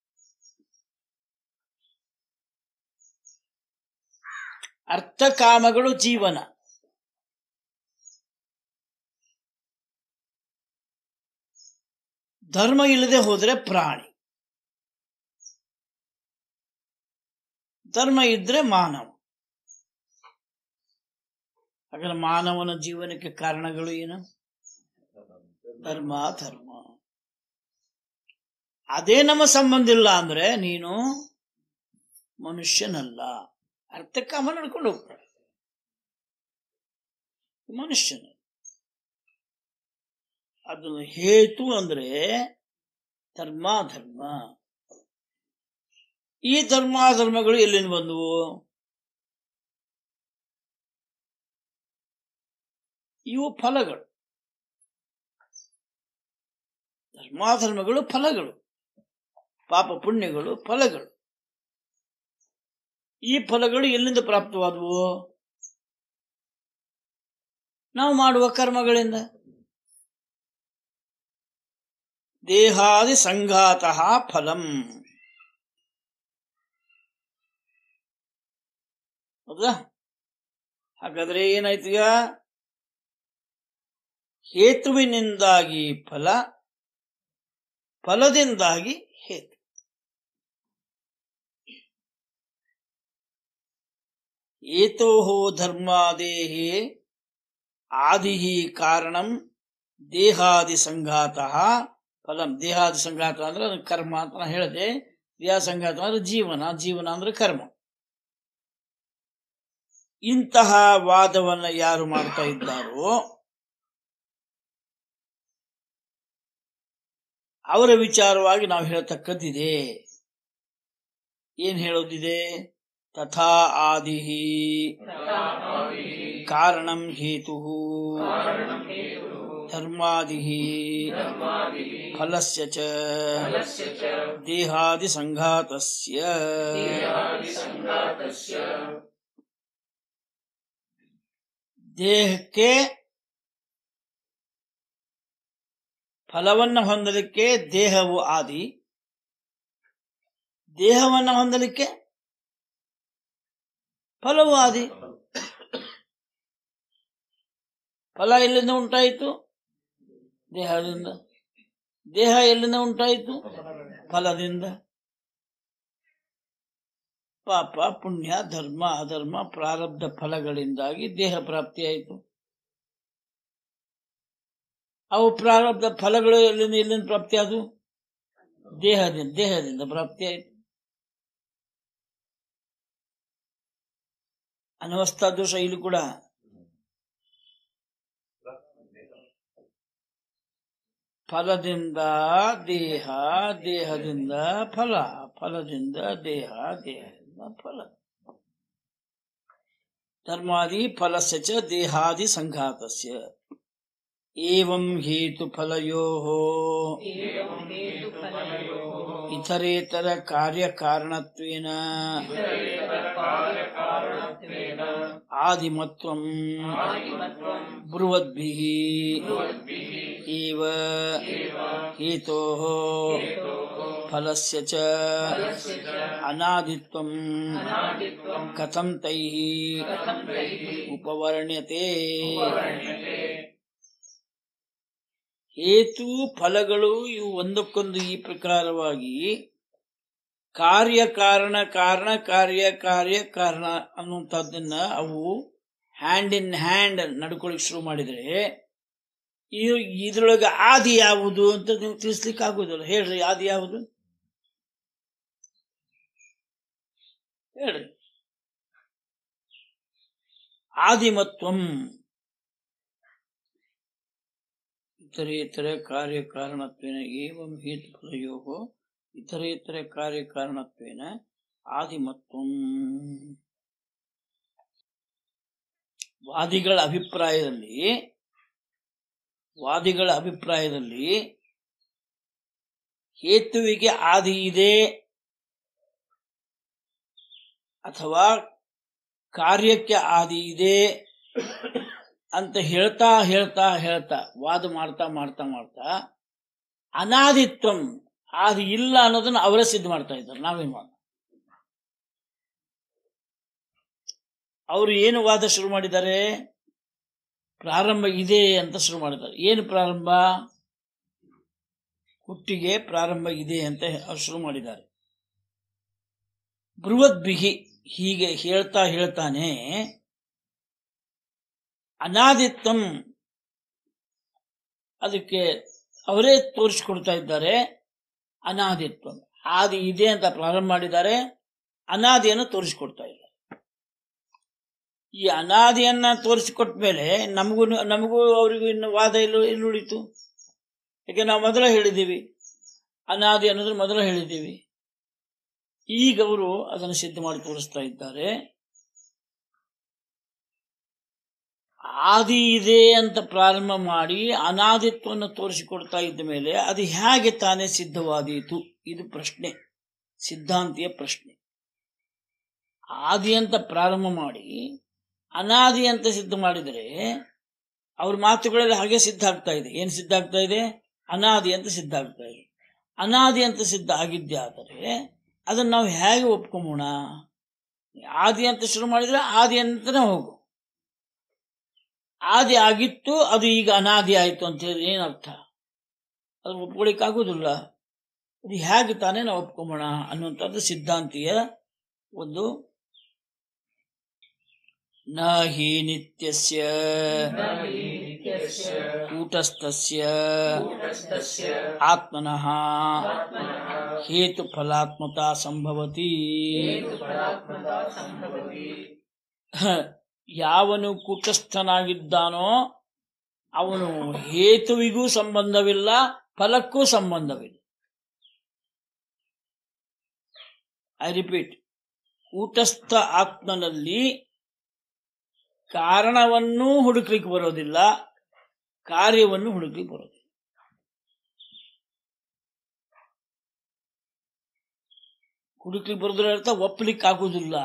ಅರ್ಥಕಾಮಗಳು ಜೀವನ ಧರ್ಮ ಇಲ್ಲದೆ ಹೋದ್ರೆ ಪ್ರಾಣಿ ಧರ್ಮ ಇದ್ರೆ ಮಾನವ ಹಾಗಾದ್ರೆ ಮಾನವನ ಜೀವನಕ್ಕೆ ಕಾರಣಗಳು ಏನು ಧರ್ಮ ಧರ್ಮ ಅದೇ ನಮ್ಮ ಸಂಬಂಧ ಇಲ್ಲ ಅಂದ್ರೆ ನೀನು ಮನುಷ್ಯನಲ್ಲ ಅರ್ಥಕಾಮ ನಡ್ಕೊಂಡು ಹೋಗ್ತಾರೆ ಮನುಷ್ಯನ ಅದನ್ನು ಹೇತು ಅಂದ್ರೆ ಧರ್ಮ ಧರ್ಮ ಈ ಧರ್ಮಾಧರ್ಮಗಳು ಎಲ್ಲಿಂದ ಬಂದವು ಇವು ಫಲಗಳು ಧರ್ಮಾಧರ್ಮಗಳು ಫಲಗಳು ಪಾಪ ಪುಣ್ಯಗಳು ಫಲಗಳು ಈ ಫಲಗಳು ಎಲ್ಲಿಂದ ಪ್ರಾಪ್ತವಾದವು ನಾವು ಮಾಡುವ ಕರ್ಮಗಳಿಂದ ದೇಹಾದಿ ಸಂಘಾತ ಫಲಂ ಹೌದಾ ಹಾಗಾದ್ರೆ ಏನಾಯ್ತು ಈಗ ಹೇತುವಿನಿಂದಾಗಿ ಫಲ ಫಲದಿಂದಾಗಿ ಹೇತು ಏತೋ ಧರ್ಮಾದೇಹೇ ಆದಿ ಕಾರಣಂ ದೇಹಾದಿ ಸಂಘಾತ ಫಲಂ ದೇಹಾದಿ ಸಂಘಾತ ಅಂದ್ರೆ ಅದು ಕರ್ಮ ಅಂತ ನಾ ಹೇಳಿದೆ ದೇಹ ಸಂಘಾತ ಅಂದ್ರೆ ಜೀವನ ಜೀವನ ಅಂದ್ರೆ ಕರ್ಮ ಇಂತಹ ವಾದವನ್ನ ಯಾರು ಮಾಡ್ತಾ ಇದ್ದಾರೋ ಅವರ ವಿಚಾರವಾಗಿ ನಾವು ಹೇಳ್ತಕ್ಕದ್ದಿದೆ ಏನ್ ಹೇಳೋದಿದೆ ತಥಾ ಆದಿ ಕಾರಣಂ ಹೇತು ಧರ್ಮಾದಿ ಫಲಸ್ಯ ಚ ದೇಹಾದಿ ಸಂಘಾತಸ್ಯ ದೇಹಕ್ಕೆ ಫಲವನ್ನು ಹೊಂದಲಿಕ್ಕೆ ದೇಹವು ಆದಿ ದೇಹವನ್ನು ಹೊಂದಲಿಕ್ಕೆ ಫಲವು ಆದಿ ಫಲ ಎಲ್ಲಿಂದ ಉಂಟಾಯಿತು ದೇಹದಿಂದ ದೇಹ ಎಲ್ಲಿಂದ ಉಂಟಾಯಿತು ಫಲದಿಂದ ಪಾಪ ಪುಣ್ಯ ಧರ್ಮ ಅಧರ್ಮ ಪ್ರಾರಬ್ಧ ಫಲಗಳಿಂದಾಗಿ ದೇಹ ಪ್ರಾಪ್ತಿಯಾಯಿತು ಅವು ಪ್ರಾರಬ್ಧ ಫಲಗಳು ಎಲ್ಲಿಂದ ಎಲ್ಲಿಂದ ಪ್ರಾಪ್ತಿಯಾದವು ದೇಹದಿಂದ ದೇಹದಿಂದ ಪ್ರಾಪ್ತಿಯಾಯಿತು ಅನವಸ್ಥಾ ದೋಷ ಇಲ್ಲಿ ಕೂಡ ಫಲದಿಂದ ದೇಹ ದೇಹದಿಂದ ಫಲ ಫಲದಿಂದ ದೇಹ ದೇಹದಿಂದ ಫಲ ಧರ್ಮಾದಿ ಫಲಸ್ಯ ಚ ದೇಹಾದಿ ಸಂಘಾತಸ್ಯ ಏವಂ ಹೇತು ಫಲಯೋ ಇತರೇತರ ಕಾರ್ಯಕಾರಣತ್ವೇನ ಆದಿಮತ್ವಂ ಬ್ರುವದ್ಭಿಃ ಏವ ಹೇತೋಃ ಫಲಸ್ಯ ಚ ಅನಾದಿತ್ವಂ ಕಥಂ ತೈಃ ಉಪವರ್ಣ್ಯತೆ ಹೇತು ಫಲಗಳು ಇವು ಒಂದಕ್ಕೊಂದು ಈ ಪ್ರಕಾರವಾಗಿ ಕಾರ್ಯ ಕಾರಣ ಕಾರಣ ಕಾರ್ಯ ಕಾರ್ಯ ಕಾರಣ ಅನ್ನುವಂಥದ್ದನ್ನ ಅವು ಹ್ಯಾಂಡ್ ಇನ್ ಹ್ಯಾಂಡ್ ನಡ್ಕೊಳಿಕ್ ಶುರು ಮಾಡಿದ್ರೆ ಇದು ಇದ್ರೊಳಗೆ ಆದಿ ಯಾವುದು ಅಂತ ನೀವು ತಿಳಿಸ್ಲಿಕ್ಕೆ ಆಗುದಿಲ್ಲ ಹೇಳ್ರಿ ಆದಿ ಯಾವುದು ಹೇಳ್ರಿ ಆದಿಮತ್ವಂ ಇತರೇತರ ಕಾರ್ಯಕಾರಣತ್ವೇನ ಏವಂ ಹೇತುಫಲಯೋ ಇತರೇತರ ಕಾರ್ಯಕಾರಣತ್ವೇನ ಆದಿಮತ್ವಂ ವಾದಿಗಳ ಅಭಿಪ್ರಾಯದಲ್ಲಿ ವಾದಿಗಳ ಅಭಿಪ್ರಾಯದಲ್ಲಿ ಹೇತುವಿಗೆ ಆದಿ ಇದೆ ಅಥವಾ ಕಾರ್ಯಕ್ಕೆ ಆದಿ ಇದೆ ಅಂತ ಹೇಳ್ತಾ ಹೇಳ್ತಾ ಹೇಳ್ತಾ ವಾದ ಮಾಡ್ತಾ ಮಾಡ್ತಾ ಮಾಡ್ತಾ ಅನಾದಿತ್ವಂ ಆದಿ ಇಲ್ಲ ಅನ್ನೋದನ್ನ ಅವರೇ ಸಿದ್ಧ ಮಾಡ್ತಾ ಇದ್ದಾರೆ ನಾವೇನ್ ಮಾಡ ಅವರು ಏನು ವಾದ ಶುರು ಮಾಡಿದ್ದಾರೆ ಪ್ರಾರಂಭ ಇದೆ ಅಂತ ಶುರು ಮಾಡಿದ್ದಾರೆ ಏನು ಪ್ರಾರಂಭ ಹುಟ್ಟಿಗೆ ಪ್ರಾರಂಭ ಇದೆ ಅಂತ ಅವ್ರು ಶುರು ಮಾಡಿದ್ದಾರೆ ಬೃಹದ್ಬಿಹಿ ಹೀಗೆ ಹೇಳ್ತಾ ಹೇಳ್ತಾನೆ ಅನಾದಿತ್ವಂ ಅದಕ್ಕೆ ಅವರೇ ತೋರಿಸಿಕೊಡ್ತಾ ಇದ್ದಾರೆ ಅನಾದಿತ್ವಂ ಆದಿ ಇದೆ ಅಂತ ಪ್ರಾರಂಭ ಮಾಡಿದ್ದಾರೆ ಅನಾದಿಯನ್ನು ತೋರಿಸಿಕೊಡ್ತಾ ಇದ್ದಾರೆ ಈ ಅನಾದಿಯನ್ನ ತೋರಿಸಿಕೊಟ್ಟ ಮೇಲೆ ನಮಗೂ ನಮಗೂ ಅವರಿಗೂ ಇನ್ನು ವಾದ ಇಲ್ಲ ಇಲ್ಲಿ ಉಳಿತು ಯಾಕೆ ನಾವು ಮೊದಲ ಹೇಳಿದ್ದೀವಿ ಅನಾದಿ ಅನ್ನೋದ್ರ ಮೊದಲ ಹೇಳಿದ್ದೀವಿ ಈಗ ಅವರು ಅದನ್ನು ಸಿದ್ಧ ಮಾಡಿ ತೋರಿಸ್ತಾ ಇದ್ದಾರೆ ಆದಿ ಇದೆ ಅಂತ ಪ್ರಾರಂಭ ಮಾಡಿ ಅನಾದಿತ್ವವನ್ನು ತೋರಿಸಿಕೊಡ್ತಾ ಇದ್ದ ಮೇಲೆ ಅದು ಹೇಗೆ ತಾನೇ ಸಿದ್ಧವಾದೀತು ಇದು ಪ್ರಶ್ನೆ ಸಿದ್ಧಾಂತಿಯ ಪ್ರಶ್ನೆ ಆದಿ ಅಂತ ಪ್ರಾರಂಭ ಮಾಡಿ ಅನಾದಿ ಅಂತ ಸಿದ್ಧ ಮಾಡಿದರೆ ಅವ್ರ ಮಾತುಗಳಲ್ಲಿ ಹಾಗೆ ಸಿದ್ಧ ಆಗ್ತಾ ಇದೆ ಏನ್ ಸಿದ್ಧ ಆಗ್ತಾ ಇದೆ ಅನಾದಿ ಅಂತ ಸಿದ್ಧ ಆಗ್ತಾ ಇದೆ ಅನಾದಿ ಅಂತ ಸಿದ್ಧ ಆಗಿದ್ದೆ ಆದರೆ ಅದನ್ನ ನಾವು ಹೇಗೆ ಒಪ್ಕೊಂಬೋಣ ಆದಿ ಅಂತ ಶುರು ಮಾಡಿದ್ರೆ ಆದಿ ಅಂತಾನೆ ಹೋಗು ಆದಿ ಆಗಿತ್ತು ಅದು ಈಗ ಅನಾದಿ ಆಯಿತು ಅಂತ ಹೇಳಿದ್ರೆ ಏನರ್ಥ ಅದು ಒಪ್ಕೊಳ್ಳಿಕ್ಕಾಗೋದಿಲ್ಲ ಅದು ಹೇಗೆ ತಾನೇ ನಾವು ಒಪ್ಕೊಂಬೋಣ ಅನ್ನುವಂಥದ್ದು ಸಿದ್ಧಾಂತಿಯ ಒಂದು ನ ಹಿ ನಿತ್ಯಸ್ಯ ಕೂಟಸ್ಥಸ್ಯ ಆತ್ಮನಃ ಹೇತು ಫಲಾತ್ಮತಾ ಸಂಭವತಿ ಯಾವನು ಕೂಟಸ್ಥನಾಗಿದ್ದಾನೋ ಅವನು ಹೇತುವಿಗೂ ಸಂಬಂಧವಿಲ್ಲ ಫಲಕ್ಕೂ ಸಂಬಂಧವಿಲ್ಲ ಐ ರಿಪೀಟ್ ಕೂಟಸ್ಥ ಆತ್ಮನಲ್ಲಿ ಕಾರಣವನ್ನೂ ಹುಡುಕ್ಲಿಕ್ಕೆ ಬರೋದಿಲ್ಲ ಕಾರ್ಯವನ್ನು ಹುಡುಕ್ಲಿಕ್ಕೆ ಬರೋದಿಲ್ಲ ಹುಡುಕ್ಲಿಕ್ಕೆ ಬರೋದ್ರ ಅರ್ಥ ಒಪ್ಪಲಿಕ್ಕೆ ಆಗುವುದಿಲ್ಲ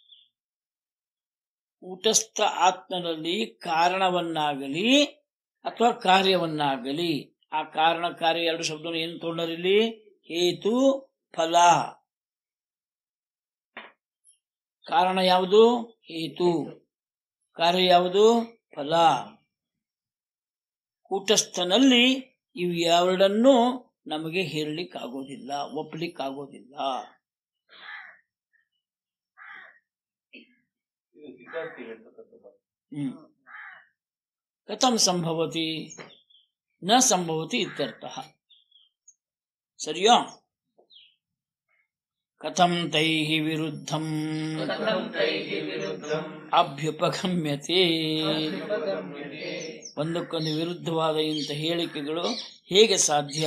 ಕೂಟಸ್ಥ ಆತ್ಮನಲ್ಲಿ ಕಾರಣವನ್ನಾಗಲಿ ಅಥವಾ ಕಾರ್ಯವನ್ನಾಗಲಿ ಆ ಕಾರಣ ಕಾರ್ಯ ಎರಡು ಶಬ್ದವನ್ನು ಏನು ತೊಗೊಂಡರಿಲ್ಲಿ ಹೇತು ಫಲ ಕಾರಣ ಯಾವುದು ಹೇತು ಕಾರ್ಯ ಯಾವುದು ಫಲ ಕೂಟಸ್ಥನಲ್ಲಿ ಇವು ಎರಡನ್ನೂ ನಮಗೆ ಹೇಳಲಿಕ್ಕಾಗೋದಿಲ್ಲ ಒಪ್ಪಲಿಕ್ಕಾಗೋದಿಲ್ಲ ಹ್ಮ್ ಕಥಂ ಸಂಭವತಿ ನ ಸಂಭವತಿ ಇತ್ಯರ್ಥ ಸರಿಯೋ ಕಥಂ ತೈಃ ವಿರುದ್ಧಂ ಅಭ್ಯುಪಗಮ್ಯತೆ ಒಂದಕ್ಕೊಂದು ವಿರುದ್ಧವಾದ ಇಂಥ ಹೇಳಿಕೆಗಳು ಹೇಗೆ ಸಾಧ್ಯ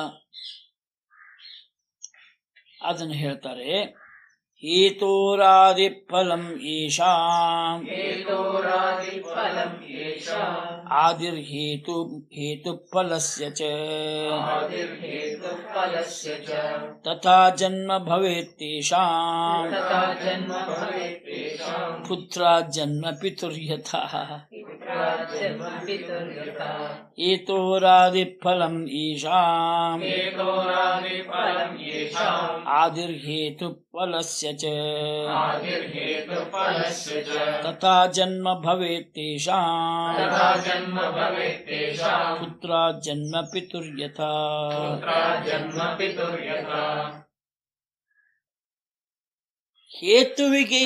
ಅದನ್ನು ಹೇಳ್ತಾರೆ ಹೇತೋರಾದಿ ಫಲಂ ಏಷಾಂ ಆದಿರ್ಹೇತು ಹೇತು ಫಲಸ್ಯ ಚ ತಥಾ ಜನ್ಮ ಭವೇತ್ತೇಷಾಂ ಪುತ್ರ ಜನ್ಮ ಪಿತುರ್ಯಥಾ ಏತೋರಾದಿ ಫಲಂ ಈಶಾಂ ಆದಿರ್ಹೇತು ಫಲಸ್ಯ ಚ ತಥಾ ಜನ್ಮ ಭವೇತ್ತೇಷಾಂ ಪುತ್ರ ಜನ್ಮ ಪಿತುರ್ಯಥಾ ಹೇತುವಿಗೆ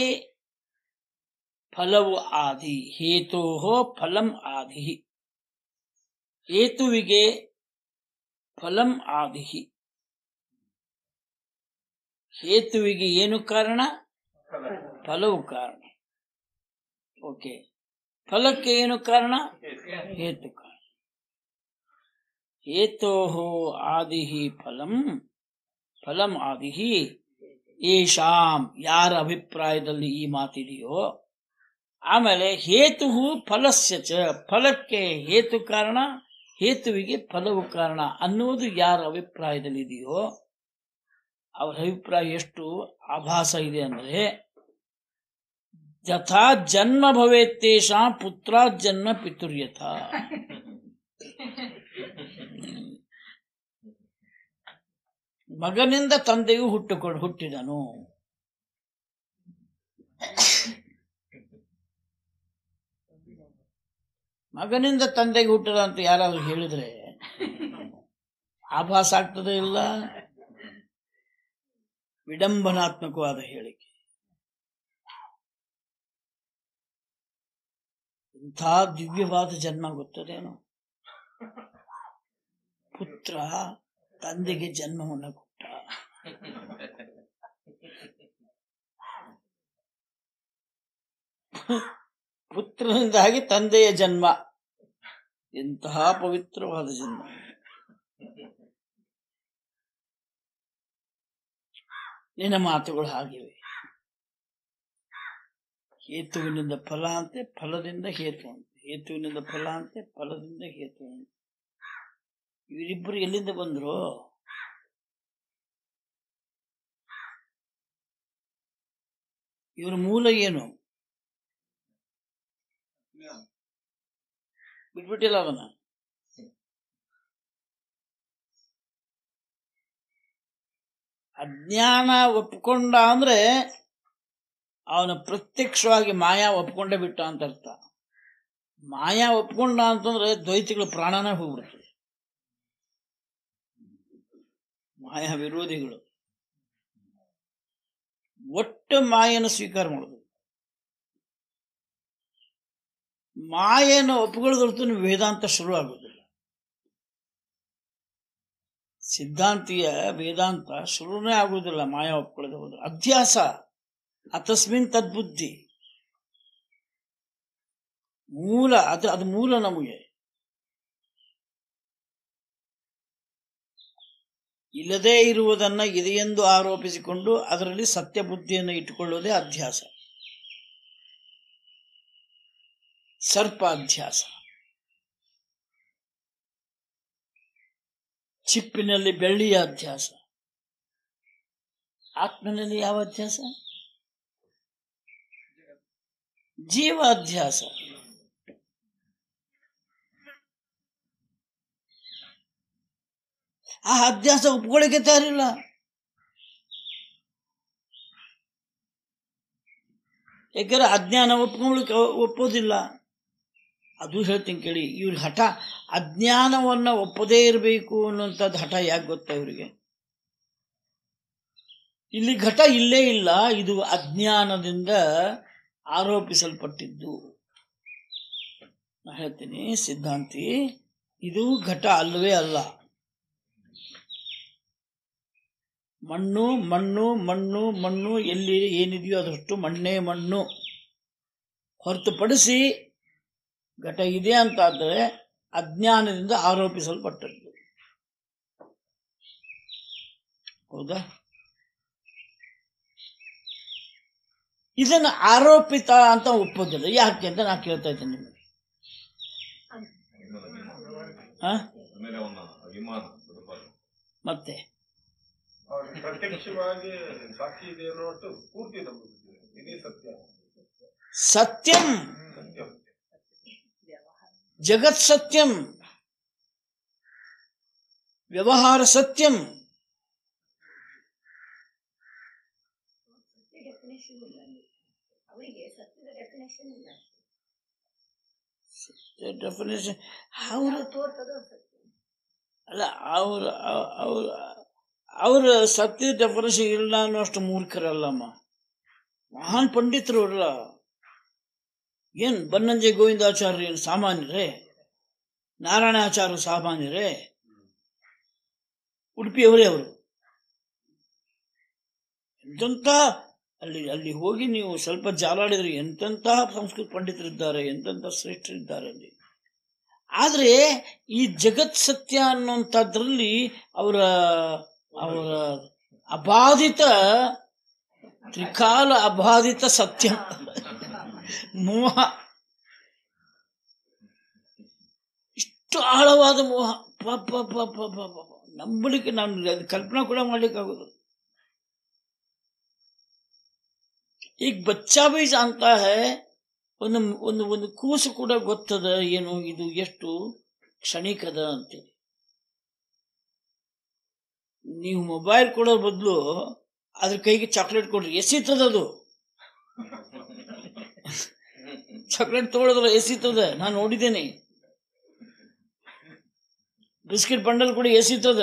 ಫಲವು ಆದಿ ಹೇತೋ ಫಲಂ ಆದಿ ಹೇತುವಿಗೆ ಫಲಂ ಆದಿ ಹೇತುವಿಗೆ ಏನು ಕಾರಣ ಫಲವು ಕಾರಣ ಓಕೆ ಫಲಕ್ಕೆ ಏನು ಕಾರಣ ಹೇತು ಕಾರಣ ಹೇತೋ ಆದಿ ಫಲಂ ಫಲಂ ಆದಿ ಏಷಾಂ ಯಾರ ಅಭಿಪ್ರಾಯದಲ್ಲಿ ಈ ಮಾತಿದೆಯೋ ಆಮೇಲೆ ಹೇತು ಫಲಸ್ಯ ಚ ಫಲಕ್ಕೆ ಹೇತು ಕಾರಣ ಹೇತುವಿಗೆ ಫಲವು ಕಾರಣ ಅನ್ನುವುದು ಯಾರ ಅಭಿಪ್ರಾಯದಲ್ಲಿ ಇದೆಯೋ ಅವರ ಅಭಿಪ್ರಾಯ ಎಷ್ಟು ಆಭಾಸ ಇದೆ ಅಂದ್ರೆ ಯಥಾ ಜನ್ಮ ಭವೇತ್ತೇಷ ಪುತ್ರ ಜನ್ಮ ಪಿತುರ್ಯಥ ಮಗನಿಂದ ತಂದೆಯು ಹುಟ್ಟುಕೊಂಡು ಹುಟ್ಟಿದನು ಮಗನಿಂದ ತಂದೆಗೆ ಹುಟ್ಟದ ಅಂತ ಯಾರಾದ್ರೂ ಹೇಳಿದ್ರೆ ಆಭಾಸ ಆಗ್ತದೆ ಇಲ್ಲ ವಿಡಂಬನಾತ್ಮಕವಾದ ಹೇಳಿಕೆ ಇಂಥ ದಿವ್ಯವಾದ ಜನ್ಮ ಗೊತ್ತದೇನು ಪುತ್ರ ತಂದೆಗೆ ಜನ್ಮವನ್ನು ಕೊಟ್ಟ ಪುತ್ರನಿಂದಾಗಿ ತಂದೆಯ ಜನ್ಮ ಎಂತಹ ಪವಿತ್ರವಾದ ಜನ್ಮ ನಿನ್ನ ಮಾತುಗಳು ಹಾಗಿವೆ ಹೇತುವಿನಿಂದ ಫಲ ಅಂತೆ ಫಲದಿಂದ ಹೇತು ಅಂತೆ ಹೇತುವಿನಿಂದ ಫಲ ಅಂತೆ ಫಲದಿಂದ ಹೇತು ಅಂತೆ ಇವರಿಬ್ಬರು ಎಲ್ಲಿಂದ ಬಂದ್ರು ಇವರ ಮೂಲ ಏನು ಬಿಟ್ಬಿಟ್ಟಿಲ್ಲ ಅವನ ಅಜ್ಞಾನ ಒಪ್ಕೊಂಡ ಅಂದ್ರೆ ಅವನ ಪ್ರತ್ಯಕ್ಷವಾಗಿ ಮಾಯಾ ಒಪ್ಕೊಂಡೇ ಬಿಟ್ಟ ಅಂತ ಅರ್ಥ ಮಾಯಾ ಒಪ್ಕೊಂಡ ಅಂತಂದ್ರೆ ದ್ವೈತಿಗಳ ಪ್ರಾಣನೇ ಹೋಗ್ಬಿಡ್ತದೆ ಮಾಯಾ ವಿರೋಧಿಗಳು ಒಟ್ಟು ಮಾಯನ ಸ್ವೀಕಾರ ಮಾಡೋದು ಮಾಯನ ಒಪ್ಕೊಳ್ಳೋದ್ರತು ವೇದಾಂತ ಶುರು ಆಗೋದಿಲ್ಲ ಸಿದ್ಧಾಂತೀಯ ವೇದಾಂತ ಶುರುನೇ ಆಗುವುದಿಲ್ಲ ಮಾಯಾ ಒಪ್ಕೊಳ್ಳೋದು ಹೋದ್ರೆ ಅಧ್ಯಾಸ ಅತಸ್ಮಿನ್ ತದ್ಬುದ್ಧಿ ಮೂಲ ಅದು ಅದು ಮೂಲ ನಮಗೆ ಇಲ್ಲದೇ ಇರುವುದನ್ನ ಇದೆಯೆಂದು ಆರೋಪಿಸಿಕೊಂಡು ಅದರಲ್ಲಿ ಸತ್ಯ ಬುದ್ಧಿಯನ್ನು ಇಟ್ಟುಕೊಳ್ಳುವುದೇ ಅಧ್ಯಾಸ ಸರ್ಪ ಅಧ್ಯಾಸ ಚಿಪ್ಪಿನಲ್ಲಿ ಬೆಳ್ಳಿಯ ಅಧ್ಯಾಸ ಆತ್ಮನಲ್ಲಿ ಯಾವ ಅಧ್ಯಾಸ ಜೀವ ಅಧ್ಯಾಸ ಆ ಅಧ್ಯಾಸ ಒಪ್ಕೊಳ್ಳಿಕ್ಕೆ ತಯಾರಿಲ್ಲ ಯಾಕಂದ್ರೆ ಅಜ್ಞಾನ ಒಪ್ಕೊಳ್ಳಿಕ್ಕೆ ಒಪ್ಪೋದಿಲ್ಲ ಅದು ಹೇಳ್ತೀನಿ ಕೇಳಿ ಇವ್ರ ಹಠ ಅಜ್ಞಾನವನ್ನ ಒಪ್ಪದೇ ಇರಬೇಕು ಅನ್ನುವಂಥದ್ದು ಹಠ ಯಾಕೆ ಗೊತ್ತಾ ಇವರಿಗೆ ಇಲ್ಲಿ ಘಟ ಇಲ್ಲೇ ಇಲ್ಲ ಇದು ಅಜ್ಞಾನದಿಂದ ಆರೋಪಿಸಲ್ಪಟ್ಟಿದ್ದು ನಾ ಹೇಳ್ತೀನಿ ಸಿದ್ಧಾಂತಿ ಇದು ಘಟ ಅಲ್ಲವೇ ಅಲ್ಲ ಮಣ್ಣು ಮಣ್ಣು ಮಣ್ಣು ಮಣ್ಣು ಎಲ್ಲಿ ಏನಿದೆಯೋ ಅದರಷ್ಟು ಮಣ್ಣೇ ಮಣ್ಣು ಹೊರತುಪಡಿಸಿ ಘಟ ಇದೆ ಅಂತಾದರೆ ಅಜ್ಞಾನದಿಂದ ಆರೋಪಿಸಲ್ಪಟ್ಟದ್ದು ಹೌದಾ ಇದನ್ನು ಆರೋಪಿತ ಅಂತ ಒಪ್ಪೋದಿಲ್ಲ ಯಾಕೆ ಅಂತ ನಾನು ಕೇಳ್ತಾ ಇದ್ದೇನೆ ನಿಮಗೆ ಹಾ ಮೇಲೆ ಅವನ ಅಭಿಮಾನ ಬಡಪಾಡು ಮತ್ತೆ ಅವ್ರಿಗೆ ಪ್ರತ್ಯಕ್ಷವಾಗಿ ಸಾಕ್ಷಿ ಇದೆ ಅನ್ನೋಷ್ಟು ಪೂರ್ತಿ ನಂಬುತ್ತಿದೆ ಇದೇ ಸತ್ಯ ಸತ್ಯಂ ಸತ್ಯ ಜಗತ್ ಸತ್ಯಂ ವ್ಯವಹಾರ ಸತ್ಯಂ ಡೆಫಿನೇಷನ್ ಇಲ್ಲ ಅಲ್ಲಿ. ಅವರಿಗೆ ಸತ್ಯದ ಡೆಫಿನೇಷನ್ ಇಲ್ಲ ಡೆಫಿನೇಷನ್ ಅವ್ರ ಯಾವ್ದು ತೋರ್ತದೋ ಅದು ಸತ್ಯ ಅಲ್ಲ ಅವ್ರ ಅವ್ರ ಅವ್ರ ಸತ್ಯ ಡೆಫಿನೇಷನ್ ಇಲ್ಲ ಅನ್ನೋಷ್ಟು ಮೂರ್ಖರಲ್ಲಮ್ಮ ಮಹಾನ್ ಪಂಡಿತರು ಅಲ್ಲ ಏನ್ ಬನ್ನಂಜೆ ಗೋವಿಂದಾಚಾರ್ಯ ಏನು ಸಾಮಾನ್ಯರೇ ನಾರಾಯಣಾಚಾರ್ಯ ಸಾಮಾನ್ಯರೇ ಉಡುಪಿಯವರೇ ಅವರು ಎಂತೆಂಥ ಅಲ್ಲಿ ಅಲ್ಲಿ ಹೋಗಿ ನೀವು ಸ್ವಲ್ಪ ಜಾಲಾಡಿದ್ರೆ ಎಂತೆಂತಹ ಸಂಸ್ಕೃತ ಪಂಡಿತರಿದ್ದಾರೆ ಎಂತೆಂಥ ಶ್ರೇಷ್ಠರಿದ್ದಾರೆ ಅಲ್ಲಿ ಆದ್ರೆ ಈ ಜಗತ್ ಸತ್ಯ ಅನ್ನುವಂಥದ್ರಲ್ಲಿ ಅವರ ಅವರ ಅಬಾಧಿತ ತ್ರಿಕಾಲ ಅಬಾಧಿತ ಸತ್ಯ ಮೋಹ ಇಷ್ಟು ಆಳವಾದ ಮೋಹ ಪಾಪ ಪಾಪ ಪಾಪ ನಂಬಲಿಕ್ಕೆ ನಾನು ಅದು ಕಲ್ಪನಾ ಕೂಡ ಮಾಡ್ಲಿಕ್ಕೆ ಆಗೋದು ಈಗ ಬಚ್ಚಾ ಭೀ ಅಂತ ಹೇ ಒಂದು ಒಂದು ಒಂದು ಕೂಸು ಕೂಡ ಗೊತ್ತದ ಏನು ಇದು ಎಷ್ಟು ಕ್ಷಣಿಕದ ಅಂತೇಳಿ ನೀವು ಮೊಬೈಲ್ ಕೊಡೋ ಬದಲು ಅದ್ರ ಕೈಗೆ ಚಾಕ್ಲೇಟ್ ಕೊಡ್ರಿ ಎಸಿತದದು ಚಾಕ್ಲೇಟ್ ತಗೊಳ್ಳೋದ್ರ ಎಸಿತದ ನಾನು ನೋಡಿದ್ದೇನೆ ಬಿಸ್ಕಿಟ್ ಬಂಡಲ್ ಕೂಡ ಎಸಿತದ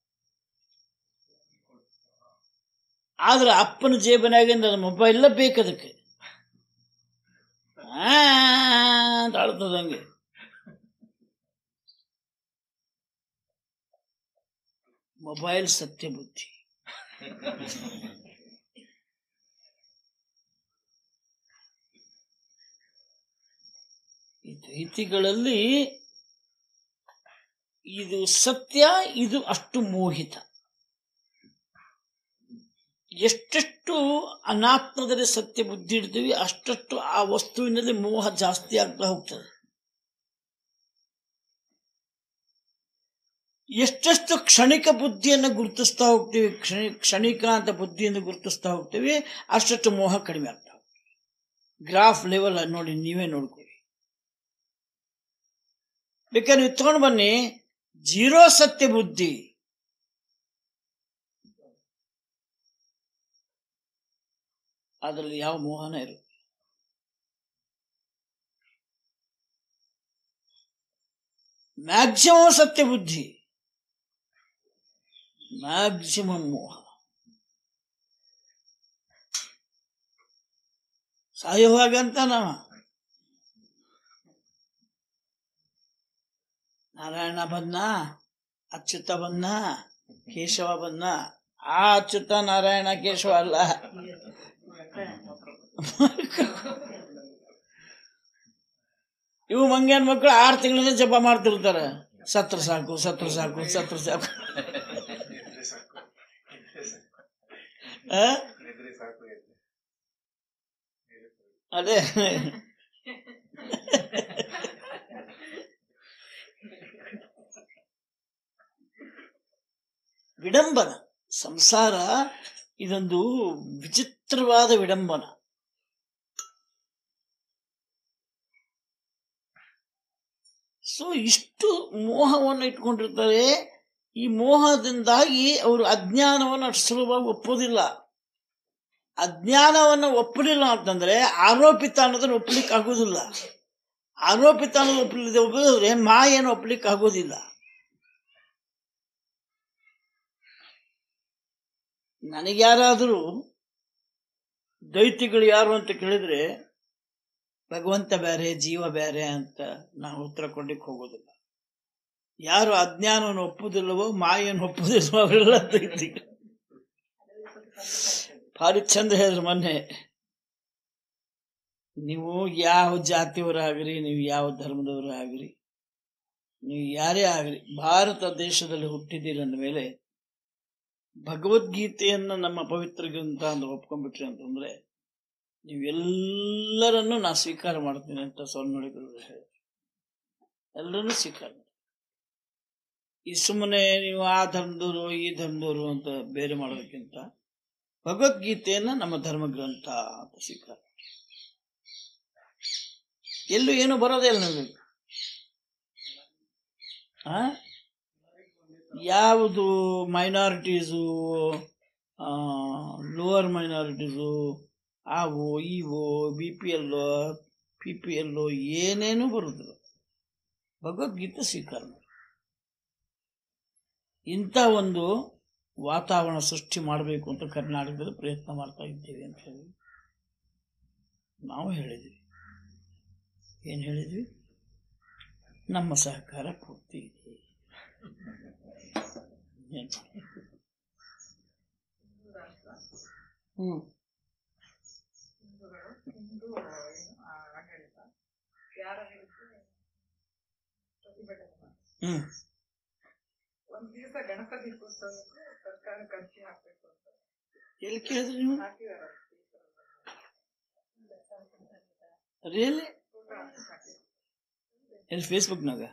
ಆದ್ರೆ ಅಪ್ಪನ ಜೇಬನಾಗಿಂದ ಅದು ಮೊಬೈಲ್ ಬೇಕದಕ್ಕೆ ಆ ಅಂತ ಆಡ್ತದ ಹಂಗೆ ಮೊಬೈಲ್ ಸತ್ಯ ಬುದ್ಧಿ ಈ ದ್ವೈತಿಗಳಲ್ಲಿ ಇದು ಸತ್ಯ ಇದು ಅಷ್ಟು ಮೋಹಿತ ಎಷ್ಟೆಷ್ಟು ಅನಾತ್ಮದಲ್ಲಿ ಸತ್ಯ ಬುದ್ಧಿ ಇಡ್ತೀವಿ ಅಷ್ಟಷ್ಟು ಆ ವಸ್ತುವಿನಲ್ಲಿ ಮೋಹ ಜಾಸ್ತಿ ಆಗ್ತಾ ಹೋಗ್ತದೆ ಎಷ್ಟೆಷ್ಟು ಕ್ಷಣಿಕ ಬುದ್ಧಿಯನ್ನು ಗುರುತಿಸ್ತಾ ಹೋಗ್ತೀವಿ ಕ್ಷಣಿ ಕ್ಷಣಿಕ ಅಂತ ಬುದ್ಧಿಯನ್ನು ಗುರುತಿಸ್ತಾ ಹೋಗ್ತೀವಿ ಅಷ್ಟಷ್ಟು ಮೋಹ ಕಡಿಮೆ ಆಗ್ತಾವೆ ಗ್ರಾಫ್ ಲೆವೆಲ್ ನೋಡಿ ನೀವೇ ನೋಡ್ಕೊಳ್ಳಿ ಬೇಕಾದ್ರೆ ನೀವು ತಗೊಂಡು ಬನ್ನಿ ಜೀರೋ ಸತ್ಯ ಬುದ್ಧಿ ಅದರಲ್ಲಿ ಯಾವ ಮೋಹನ ಇರುತ್ತೆ ಮ್ಯಾಕ್ಸಿಮಮ್ ಸತ್ಯ ಬುದ್ಧಿ ಮ್ಯಾಕ್ಸಿಮಮ್ ಮೋಹ ಸಾಯುವಾಗ ಅಂತ ನಾವ ನಾರಾಯಣ ಬಂದ ಅಚ್ಯುತ ಬಂದ ಕೇಶವ ಬಂದ ಆ ಅಚ್ಯುತ ನಾರಾಯಣ ಕೇಶವ ಅಲ್ಲ ಇವು ಮಂಗ್ಯಾನ್ ಮಕ್ಕಳು ಆರು ತಿಂಗಳಿಂದ ಜಪ ಮಾಡ್ತಿರ್ತಾರೆ ಸತ್ರ ಸಾಕು ಸತ್ರ ಸಾಕು ಸತ್ರ ಸಾಕು ಆ? ಅದೇ ವಿಡಂಬನ ಸಂಸಾರ ಇದೊಂದು ವಿಚಿತ್ರವಾದ ವಿಡಂಬನ ಸೊ ಇಷ್ಟು ಮೋಹವನ್ನು ಇಟ್ಕೊಂಡಿರ್ತಾರೆ ಈ ಮೋಹದಿಂದಾಗಿ ಅವರು ಅಜ್ಞಾನವನ್ನು ಅಷ್ಟು ಸುಲಭವಾಗಿ ಒಪ್ಪೋದಿಲ್ಲ ಅಜ್ಞಾನವನ್ನು ಒಪ್ಪಲಿಲ್ಲ ಅಂತಂದ್ರೆ ಆರೋಪಿತ ಅನ್ನೋದನ್ನ ಒಪ್ಪಲಿಕ್ಕೆ ಆಗೋದಿಲ್ಲ ಆರೋಪಿತ ಅನ್ನೋದು ಒಪ್ಪಲಿದೆ ಒಪ್ಪಿದ್ರೆ ಮಾಯನ್ನು ಒಪ್ಪಲಿಕ್ಕೆ ಆಗೋದಿಲ್ಲ ನನಗ್ಯಾರಾದರೂ ದೈತ್ಯಗಳು ಯಾರು ಅಂತ ಕೇಳಿದ್ರೆ ಭಗವಂತ ಬೇರೆ ಜೀವ ಬೇರೆ ಅಂತ ನಾವು ಉತ್ತರ ಕೊಡ್ಲಿಕ್ಕೆ ಹೋಗೋದಿಲ್ಲ ಯಾರು ಅಜ್ಞಾನವನ್ನು ಒಪ್ಪುದಿಲ್ಲವೋ ಮಾಯನ್ನು ಒಪ್ಪುದಿಲ್ಲವೋ ಅವರೆಲ್ಲ ದೈತ್ಯಗಳು ಭಾರಿ ಚಂದ ಹೇಳಿದ್ರು ಮೊನ್ನೆ ನೀವು ಯಾವ ಜಾತಿಯವರಾಗ್ರಿ ನೀವು ಯಾವ ಧರ್ಮದವರಾಗ್ರಿ ನೀವು ಯಾರೇ ಆಗ್ರಿ ಭಾರತ ದೇಶದಲ್ಲಿ ಹುಟ್ಟಿದ್ದೀರಿ ಅಂದ ಮೇಲೆ ಭಗವದ್ಗೀತೆಯನ್ನು ನಮ್ಮ ಪವಿತ್ರ ಗ್ರಂಥ ಅಂತ ಒಪ್ಕೊಂಡ್ಬಿಟ್ರಿ ಅಂತಂದ್ರೆ ನೀವೆಲ್ಲರನ್ನು ನಾ ಸ್ವೀಕಾರ ಮಾಡ್ತೀನಿ ಅಂತ ಸೊನ್ನೊಳಿಗಳು ಹೇಳಿ ಎಲ್ಲರನ್ನೂ ಸ್ವೀಕಾರ ಮಾಡಿ ಈ ಸುಮ್ಮನೆ ನೀವು ಆ ಧರ್ಮದವರು ಈ ಧರ್ಮದವರು ಅಂತ ಬೇರೆ ಮಾಡೋದಕ್ಕಿಂತ ಭಗವದ್ಗೀತೆಯನ್ನ ನಮ್ಮ ಧರ್ಮ ಗ್ರಂಥ ಅಂತ ಸ್ವೀಕಾರ ಮಾಡಿ. ಎಲ್ಲೂ ಏನು ಬರೋದೇ ಇಲ್ಲ ನಮಗೆ ಆ ಯಾವುದು ಮೈನಾರಿಟೀಸು ಲೋವರ್ ಮೈನಾರಿಟೀಸು ಆವು ಇವು ಬಿ ಪಿ ಎಲ್ಲೋ ಪಿ ಪಿ ಎಲ್ಲೋ ಏನೇನೂ ಬರುದಿಲ್ಲ ಭಗವದ್ಗೀತೆ ಸ್ವೀಕಾರ ಮಾಡಿ ಇಂಥ ಒಂದು ವಾತಾವರಣ ಸೃಷ್ಟಿ ಮಾಡಬೇಕು ಅಂತ ಕರ್ನಾಟಕದಲ್ಲಿ ಪ್ರಯತ್ನ ಮಾಡ್ತಾ ಇದ್ದೇವೆ ಅಂತ ಹೇಳಿ ನಾವು ಹೇಳಿದ್ವಿ ಏನು ಹೇಳಿದ್ವಿ ನಮ್ಮ ಸಹಕಾರ ಪೂರ್ತಿ ಇದೆ ಏನ್ ಮಾಡ್ಬೇಕು? ಹ್ಮ್ ಹಿಂದೂಗಳು ಹಿಂದೂ ಏನು, ಆ, ಆಡಳಿತ ಯಾರ ವಿರುದ್ಧ ಪ್ರತಿಭಟನೆ ಮಾಡಿ ಹ್ಮ್ ಒಂದ್ ದಿವಸ ಗಣಪತಿ ಕೂರ್ಸೋದಕ್ಕೂ ಸರ್ಕಾರಕ್ಕೆ ಅರ್ಜಿ ಹಾಕ್ಬೇಕು ಅಂತ ಎಲ್ಲಿ ಕೇಳಿದ್ರಿ ನೀವು ಹಾಕಿದಾರೆ ರಿಯಲಿ ಫೋಟೋ ಹಾಕಿದ್ದಾರೆ ಎಲ್ಲಿ ಫೇಸ್ಬುಕ್ನಾಗ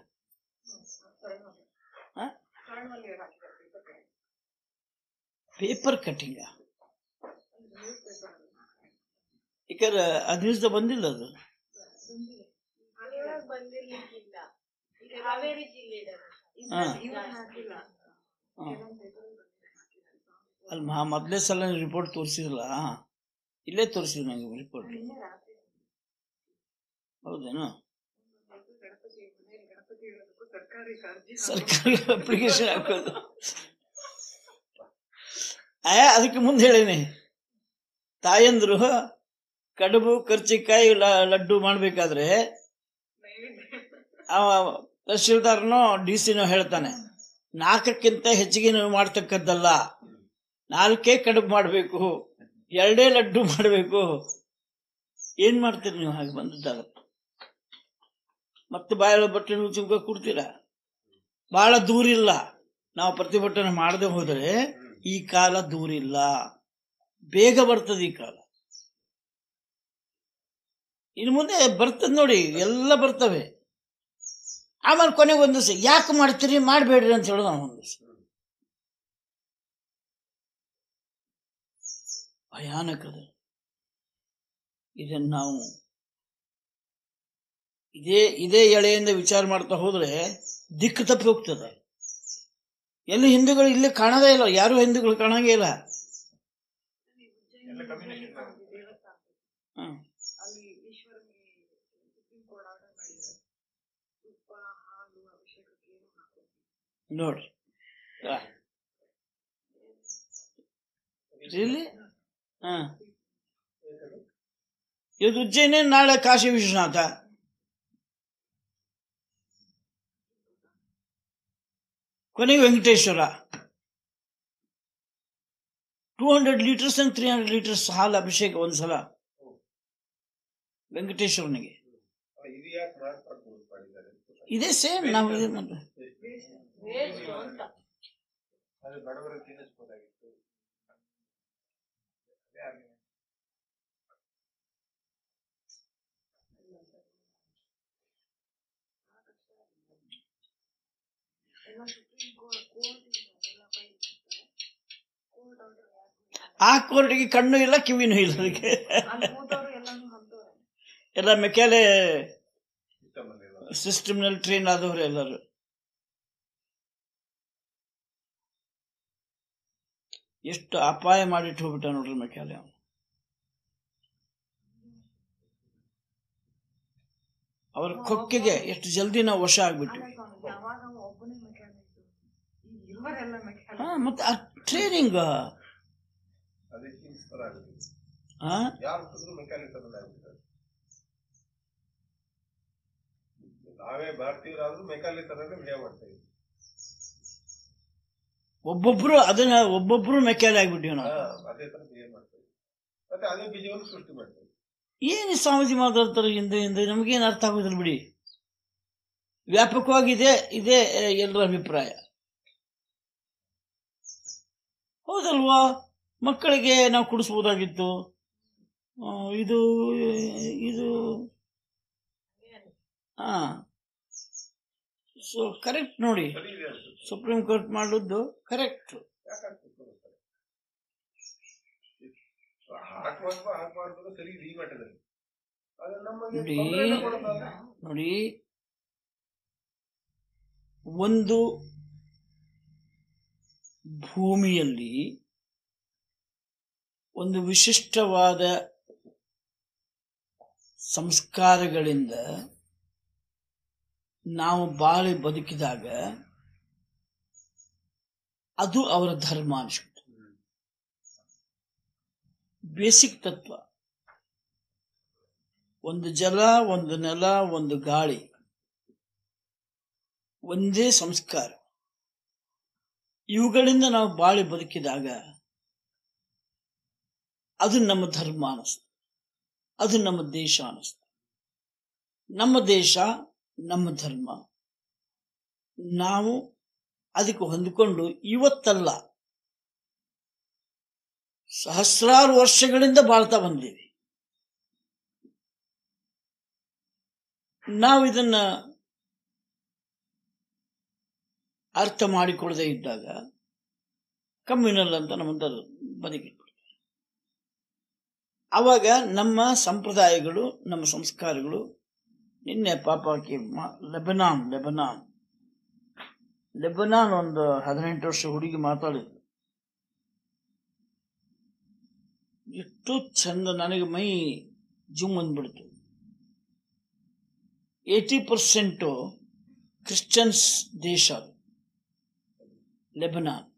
ಹಾ ಕರ್ಣಲ್ಲಿ ಹಾಕಿದ್ದಾರೆ paper ಕಡೆ. ಪೇಪರ್ ಕಟ್ಟಿಂಗ ನ್ಯೂಸ್ ಪೇಪರ್ ಯಾಕಂದ್ರೆ ಅದು ನ್ಯೂಸ್ ಬಂದಿಲ್ಲ ಅದು ಇವಾಗ ಬಂದಿರ್ಲಿಕ್ಕಿಲ್ಲ ಈಗ ಹಾವೇರಿ ಜಿಲ್ಲೆ ಹಾ. ಇವಾಗ ಹಾಕಿಲ್ಲ ಹಾ. ಕೆಲವೊಂದು paper ಅಲ್ಲಿ ಬಂದಿದೆ ಹಾಕಿದ್ದಾರೆ. ಅಲ್ಲಿ ಮಹಾ ಮೊದಲೇ ಸಲ ರಿಪೋರ್ಟ್ ತೋರಿಸಿದ್ರಲ್ಲ ಇಲ್ಲೇ ತೋರಿಸಿದ್ರು ನಂಗೆ ರಿಪೋರ್ಟ್ ನಿನ್ನೆ ರಾತ್ರಿ ಹೌದೇನು ಬಂದು ಗಣಪತಿ ಮನೆಯಲ್ಲಿ ಗಣಪತಿ ಇಡೋದಕ್ಕೂ ಸರ್ಕಾರಕ್ಕೆ ಅರ್ಜಿ ಹಾಕೋ- ಸರ್ಕಾರಿ ಅಪ್ಲಿಕೇಶನ್ ಹಾಕೋದು ಆ ಅದಕ್ಕೆ ಮುಂದೆ ಹೇಳೇನಿ ತಾಯಂದ್ರು ಕಡುಬು ಕರ್ಚಿಕಾಯಿ ಲ- ಲಡ್ಡು ಮಾಡ್ಬೇಕಾದ್ರೆ ನೈವೇದ್ಯ ಅವ ತಹಶೀಲ್ದಾರ್ನೋ ಡಿ ಸಿನೋ ಹೇಳ್ತಾನೆ ನಾಲ್ಕಕ್ಕಿಂತ ಹೆಚ್ಚಿಗೆ ನೀವು ಮಾಡ್ತಕ್ಕದ್ದಲ್ಲ ನಾಲ್ಕೇ ಕಡುಬು ಮಾಡಬೇಕು ಎರಡೇ ಲಡ್ಡು ಮಾಡಬೇಕು ಏನ್ ಮಾಡ್ತೀರಿ ನೀವು ಹಾಗೆ ಬಂದದ್ದಾಗ ಮತ್ತೆ ಬಾಯಲ್ಲ ಬಟ್ಟೆ ಚುಮ್ಕ ಕೊಡ್ತೀರಾ ಬಹಳ ದೂರಿಲ್ಲ ನಾವು ಪ್ರತಿಭಟನೆ ಮಾಡದೆ ಹೋದರೆ ಈ ಕಾಲ ದೂರಿಲ್ಲ ಬೇಗ ಬರ್ತದೆ ಈ ಕಾಲ ಇನ್ನು ಮುಂದೆ ಬರ್ತದೆ ನೋಡಿ ಎಲ್ಲ ಬರ್ತವೆ ಆಮೇಲೆ ಕೊನೆಗೆ ಒಂದು ದಿವಸ ಯಾಕೆ ಮಾಡ್ತೀರಿ ಮಾಡಬೇಡ್ರಿ ಅಂತ ಹೇಳೋದು ಅವನು ಒಂದು ದಿವಸ ಭಯಾನಕದ ಇದನ್ನು ನಾವು ಇದೇ ಇದೇ ಎಳೆಯಿಂದ ವಿಚಾರ ಮಾಡ್ತಾ ಹೋದ್ರೆ ದಿಕ್ಕು ತಪ್ಪಿ ಹೋಗ್ತದೆ ಎಲ್ಲಿ ಹಿಂದೂಗಳು ಇಲ್ಲಿ ಕಾಣದೇ ಇಲ್ಲ ಯಾರು ಹಿಂದೂಗಳು ಕಾಣಂಗೇ ಇಲ್ಲ ಎಲ್ಲ combination ದೇವಸ್ಥಾನ ಹ್ಮ್. ಅಲ್ಲಿ ಈಶ್ವರನಿಗೆ ಸುಪ್ರೀಂ ಕೋರ್ಟ್ ಆರ್ಡರ್ ಮಾಡಿದ್ದಾರೆ ತುಪ್ಪ ಹಾಲು ಅಭಿಷೇಕಕ್ಕೆ ಏನು ಹಾಕೋದು ನೋಡ್ರಿ ರಿಯಲಿ ಹಾ ಇದು ಉಜ್ಜಯಿನಿ ನಾಳೆ ಕಾಶಿ ವಿಶ್ವನಾಥ ಕೊನೆಗೆ Venkateshwara two hundred litres and three hundred litres ಹಾಲು ಅಭಿಷೇಕ ಒಂದ್ಸಲ ವೆಂಕಟೇಶ್ವರನಿಗೆ ಇದು ಯಾಕೆ ಮಾರ್ಪಾಡು ಮಾಡಿದ್ದಾರೆ ಇದೇ ಸೇಮ್ ನಾವು ಇದೇ ಮತ್ತೆ ವೇಸ್ಟ್ ಅಂತ ಅದು ಬಡವರು ತಿನ್ನಿಸ್ಬೋದಾಗಿತ್ತು ಅದೇ argument. ಎಲ್ಲ ಸುಪ್ರೀಂ ಕೋರ್ಟ್ ಕೋರ್ಟ್ ಎಲ್ಲ ಫೈಲ್ ಮಾಡ್ತಾರೆ ಕೋರ್ಟ್ ಆರ್ಡರ್ ಆ ಕೋರ್ಟಿಗೆ ಕಣ್ಣು ಇಲ್ಲ ಕಿವಿನೂ ಇಲ್ಲ ಅದಕ್ಕೆ ಅಲ್ಲಿ ಕೂತವ್ರು ಎಲ್ಲಾನು ಹಂತವ್ರೆ ಎಲ್ಲ ಮೆಕ್ಯಾಲೆ System ಅಲ್ಲಿ ಇರೋದು. ಸಿಸ್ಟಮ್ನಲ್ಲಿ ಟ್ರೈನ್ ಆದವರು ಎಲ್ಲರೂ ಎಷ್ಟು ಅಪಾಯ ಮಾಡಿಟ್ಟು ಹೋಗ್ಬಿಟ್ಟ ನೋಡ್ರಿ ಮೆಕ್ಯಾಲೆ ಅವನು ಅವರ ಕೊಕ್ಕಿಗೆ ಎಷ್ಟು ಜಲ್ದಿ ನಾವು ವಶ ಆಗ್ಬಿಟ್ವಿ ಅಲ್ಲ ಸ್ವಾಮಿ ಯಾವಾಗ ಅವ ಒಬ್ಬನೇ ಮೆಕ್ಯಾನಿಕ್ ಈಗ ಇರುವರೆಲ್ಲ ಹಾ ಮೆಕ್ಯಾನಿಕ್ ಮತ್ತೆ ಆ ಟ್ರೈನಿಂಗ್ ಅದಕ್ಕೆ ಇನ್ಸ್ಪೈರ್ ಆಗುತ್ತೆ ಹಾ ಯಾರು ಹುಟ್ಟಿದ್ರು ಮೆಕ್ಯಾನಿಕ್ ಆಗ್ಬಿಡ್ತಾರೆ ನಾವೇ ಭಾರತೀಯರಾದ್ರೂ ಮೆಕ್ಯಾನಿಕ್ ತರನೇ ಬಿಹೇವ್ ಮಾಡ್ತಾ ಇದ್ವಿ ಒಬ್ಬೊಬ್ರು ಅದನ್ನ ಒಬ್ಬೊಬ್ರು ಮೆಕ್ಯಾಲೆ ಆಗ್ಬಿಟ್ಟಿವಿ ನಾವು ಹಾ, ಅದೇ ತರ ಬಿಹೇವ್ ಮಾಡ್ತಾ ಇದ್ವಿ ಮತ್ತೆ ಅದೇ ಬೀಜವನ್ನು ಸೃಷ್ಟಿ ಮಾಡ್ತಾ ಇದ್ವಿ ಏನು ಸ್ವಾಮೀಜಿ ಮಾತಾಡ್ತಾರೆ ಹಿಂದೆ ಹಿಂದೆ ನಮಗೇನು ಅರ್ಥ ಆಗೋದಿಲ್ಲ ಬಿಡಿ ವ್ಯಾಪಕವಾಗಿದೆ ಇದೇ ಎಲ್ಲರ ಅಭಿಪ್ರಾಯ ಹೌದಲ್ವಾ ಮಕ್ಕಳಿಗೆ ನಾವು ಕುಡಿಸ್ಬೋದಾಗಿತ್ತು ಆ, ಇದು ಇದು ಹಾ ಸೊ ಕರೆಕ್ಟ್ ನೋಡಿ ಸರಿ ಇದೆ ಅನ್ಸುತ್ತೆ ಸುಪ್ರೀಂ ಕೋರ್ಟ್ ಮಾಡಿದ್ದು ಕರೆಕ್ಟ್ ಯಾಕಾಗ್ಬೇಕು ಗೊತ್ತಿಲ್ಲ. ಹಾಕ್ಬಾರ್ದು ಹಾಕ್ಬಾರ್ದು ಸರಿ ಇದೆ ಈ ಮಟ್ಟದಲ್ಲಿ ಅದು ನಮಗೆ ನೋಡಿ ತೊಂದ್ರೆನೇ ಕೊಡೋದಾದ್ರೆ ನೋಡಿ ಒಂದು ಭೂಮಿಯಲ್ಲಿ ಒಂದು ವಿಶಿಷ್ಟವಾದ ಸಂಸ್ಕಾರಗಳಿಂದ ನಾವು ಬಾಳಿ ಬದುಕಿದಾಗ ಅದು ಅವರ ಧರ್ಮ ಅನಿಸುತ್ತೆ ಬೇಸಿಕ್ ತತ್ವ ಒಂದು ಜಲ ಒಂದು ನೆಲ ಒಂದು ಗಾಳಿ ಒಂದೇ ಸಂಸ್ಕಾರ ಇವುಗಳಿಂದ ನಾವು ಬಾಳಿ ಬದುಕಿದಾಗ ಅದು ನಮ್ಮ ಧರ್ಮ ಅನಿಸ್ತು ಅದು ನಮ್ಮ ದೇಶ ಅನಿಸ್ತು ನಮ್ಮ ದೇಶ ನಮ್ಮ ಧರ್ಮ ನಾವು ಅದಕ್ಕೆ ಹೊಂದಿಕೊಂಡು ಇವತ್ತಲ್ಲ ಸಹಸ್ರಾರು ವರ್ಷಗಳಿಂದ ಬಾಳ್ತಾ ಬಂದೀವಿ ನಾವು ಇದನ್ನ ಅರ್ಥ ಮಾಡಿಕೊಳ್ಳದೆ ಇದ್ದಾಗ ಕಮ್ಯುನಲ್ ಅಂತ ನಮ್ಮಂತ ಬದುಕಿಬಿಡ್ತಾರೆ ಅವಾಗ ನಮ್ಮ ಸಂಪ್ರದಾಯಗಳು ನಮ್ಮ ಸಂಸ್ಕಾರಗಳು ನಿನ್ನೆ ಪಾಪಕ್ಕೆ ಮ- ಲೆಬನಾನ್ ಲೆಬನಾನ್ ಲೆಬನಾನ್ ಒಂದು ಹದಿನೆಂಟು ವರ್ಷ ಹುಡುಗಿ ಮಾತಾಡಿದ್ರು ಎಷ್ಟು ಚಂದ ನನಗೆ ಮೈ ಜುಮ್ ಅಂದ್ಬಿಡ್ತು ಏಟಿ ಪರ್ಸೆಂಟು ಕ್ರಿಶ್ಚಿಯನ್ಸ್ ದೇಶ ಅದು. ಲೆಬನಾನ್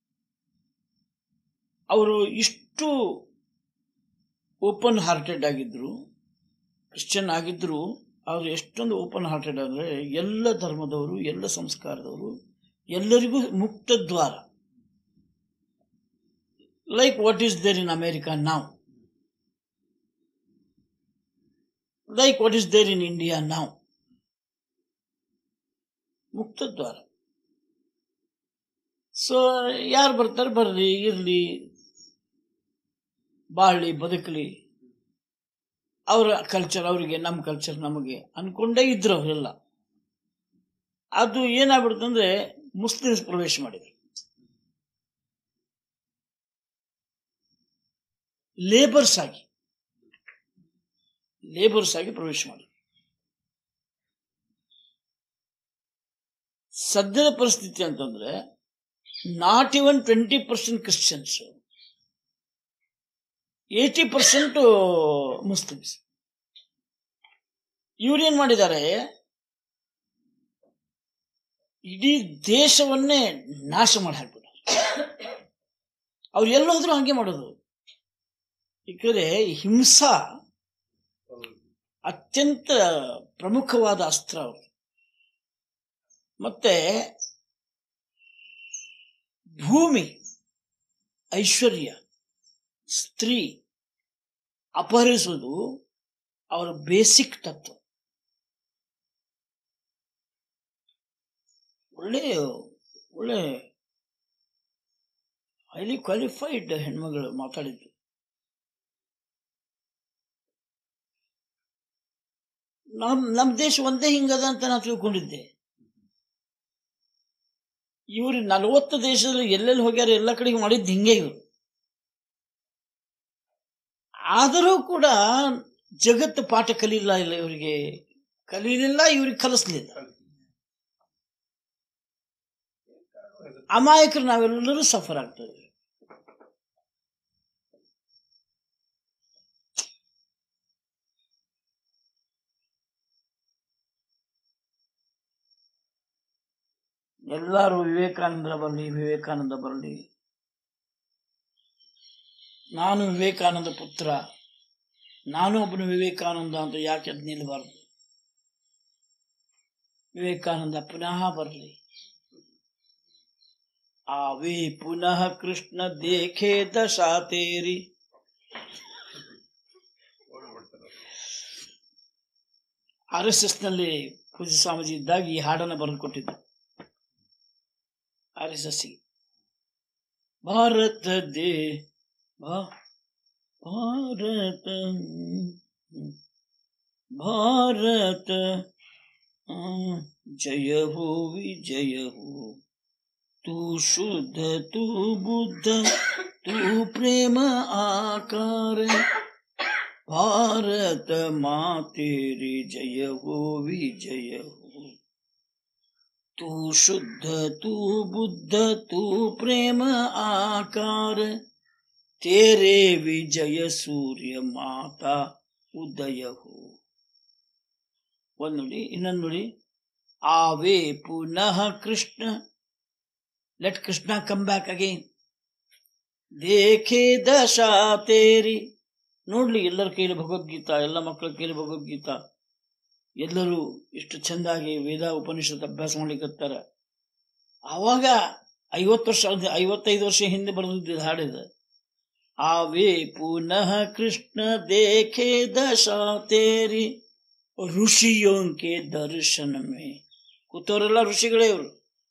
ಅವರು ಇಷ್ಟು ಓಪನ್ ಹಾರ್ಟೆಡ್ ಆಗಿದ್ರು ಕ್ರಿಶ್ಚಿಯನ್ ಆಗಿದ್ರು ಅವರು ಎಷ್ಟೊಂದು ಓಪನ್ ಹಾರ್ಟೆಡ್ ಅಂದರೆ ಎಲ್ಲ ಧರ್ಮದವರು ಎಲ್ಲ ಸಂಸ್ಕಾರದವರು ಎಲ್ಲರಿಗೂ ಮುಕ್ತ ದ್ವಾರ like what is there in America ನಾವು like what is there in India ನಾವು ಮುಕ್ತ ದ್ವಾರ ಸೊ ಯಾರು ಬರ್ತಾರೆ ಬರ್ರಿ ಇರ್ಲಿ ಬಾಳ್ಲಿ ಬದುಕಲಿ ಅವರ ಕಲ್ಚರ್ ಅವರಿಗೆ ನಮ್ಮ ಕಲ್ಚರ್ ನಮಗೆ ಅನ್ಕೊಂಡೇ ಇದ್ರು ಅವರೆಲ್ಲ ಅದು ಏನಾಗ್ಬಿಡ್ತಂದ್ರೆ ಮುಸ್ಲಿಮ್ಸ್ ಪ್ರವೇಶ ಮಾಡಿದ್ರು ಲೇಬರ್ಸ್ ಆಗಿ ಲೇಬರ್ಸ್ ಆಗಿ ಪ್ರವೇಶ ಮಾಡಿ ಸದ್ಯದ ಪರಿಸ್ಥಿತಿ ಅಂತಂದ್ರೆ not even twenty percent Christians eighty percent Muslims ಇವ್ರೇನ್ ಮಾಡಿದ್ದಾರೆ ಇಡೀ ದೇಶವನ್ನೇ ನಾಶ ಮಾಡಿ ಹಾಕ್ಬಿಟ್ಟಾರೆ ಅವ್ರು ಎಲ್ಲೋದ್ರು ಹಂಗೆ ಮಾಡೋದು ಯಾಕಂದ್ರೆ ಹಿಂಸಾ ಅತ್ಯಂತ ಪ್ರಮುಖವಾದ ಅಸ್ತ್ರ ಅವರು ಮತ್ತೆ ಭೂಮಿ ಐಶ್ವರ್ಯ ಸ್ತ್ರೀ ಅಪಹರಿಸುವುದು ಅವರ ಬೇಸಿಕ್ ತತ್ವ ಒಳ್ಳೆ ಒಳ್ಳೆ ಹೈಲಿ ಕ್ವಾಲಿಫೈಡ್ ಹೆಣ್ಮಗಳು ಮಾತಾಡಿದ್ದು ನಮ್ ನಮ್ ದೇಶ ಒಂದೇ ಹಿಂಗದ ಅಂತ ನಾ ತಿಳ್ಕೊಂಡಿದ್ದೆ ಇವ್ರು ನಲವತ್ತು ದೇಶದಲ್ಲಿ ಎಲ್ಲೆಲ್ಲಿ ಹೋಗ್ಯಾರ ಎಲ್ಲ ಕಡೆಗೆ ಮಾಡಿದ್ದು ಹಿಂಗೆ ಇವರು ಆದರೂ ಕೂಡ ಜಗತ್ತು ಪಾಠ ಕಲೀಲಿಲ್ಲ ಇಲ್ಲ ಇವರಿಗೆ ಕಲೀಲಿಲ್ಲ ಇವ್ರಿಗೆ ಕಲಿಸ್ಲಿಲ್ಲ ಅಮಾಯಕರು ನಾವೆಲ್ಲರೂ ಸಫರ್ ಆಗ್ತದೆ ಎಲ್ಲರೂ ವಿವೇಕಾನಂದ ಬರಲಿ ವಿವೇಕಾನಂದ ಬರಲಿ ನಾನು ವಿವೇಕಾನಂದ ಪುತ್ರ ನಾನು ಒಬ್ಬನು ವಿವೇಕಾನಂದ ಅಂತ ಯಾಕೆ ಅದ್ ನಿಲ್ಬಾರ್ದು ವಿವೇಕಾನಂದ ಪುನಃ ಬರಲಿ ಆವೆ ಪುನಃ ಕೃಷ್ಣ ದೇಖೆ ದಶಾ ತೇರಿ ಆರ್ ಎಸ್ ಎಸ್ ನಲ್ಲಿ ಪೂಜ್ಯ ಸ್ವಾಮೀಜಿ ಇದ್ದಾಗ ಈ ಹಾಡನ್ನು ಬರೆದು ಕೊಟ್ಟಿದ್ದು ಆರ್ ಎಸ್ ಎಸ್ ಭಾರತ ದೇ ಭಾ- ಭಾರತ ಭಾರತ ಆ, ಜಯ ಹೋ ವಿಜಯ ಹೋ तू शुद्ध तू बुद्ध तू प्रेम आकार भारत माँ तेरी जय हो विजय हो तू शुद्ध तू बुद्ध तू प्रेम आकार तेरे विजय सूर्य माता उदय हो ಒಂದ್ ನುಡಿ ಇನ್ನೊಂದು ನುಡಿ ಆವೆ ಪುನಃ Krishna let Krishna come back again ದೇಖೆ ದಶಾ ತೇರಿ ನೋಡ್ಲಿ ಎಲ್ಲರ ಕೈಲಿ ಭಗವದ್ಗೀತಾ ಎಲ್ಲ ಮಕ್ಕಳ ಕೈಲಿ ಭಗವದ್ಗೀತಾ ಎಲ್ಲರೂ ಇಷ್ಟು ಚೆಂದಾಗಿ ವೇದ ಉಪನಿಷತ್ ಅಭ್ಯಾಸ ಮಾಡ್ಲಿಕ್ಕತ್ತಾರ ಆವಾಗ ಐವತ್ತು ವರ್ಷ ಐವತ್ತೈದು ವರ್ಷ ಹಿಂದೆ ಬರೆದಿದ್ದು ಹಾಡಿದ ಆವೆ ಪುನಃ ಕೃಷ್ಣ ದೇಖೆ ದಶಾ ತೇರಿ ಋಷಿಯೋಂಕೆ ದರ್ಶನ ಮೇ ಕೂತವರೆಲ್ಲ ಋಷಿಗಳೇ ಇವರು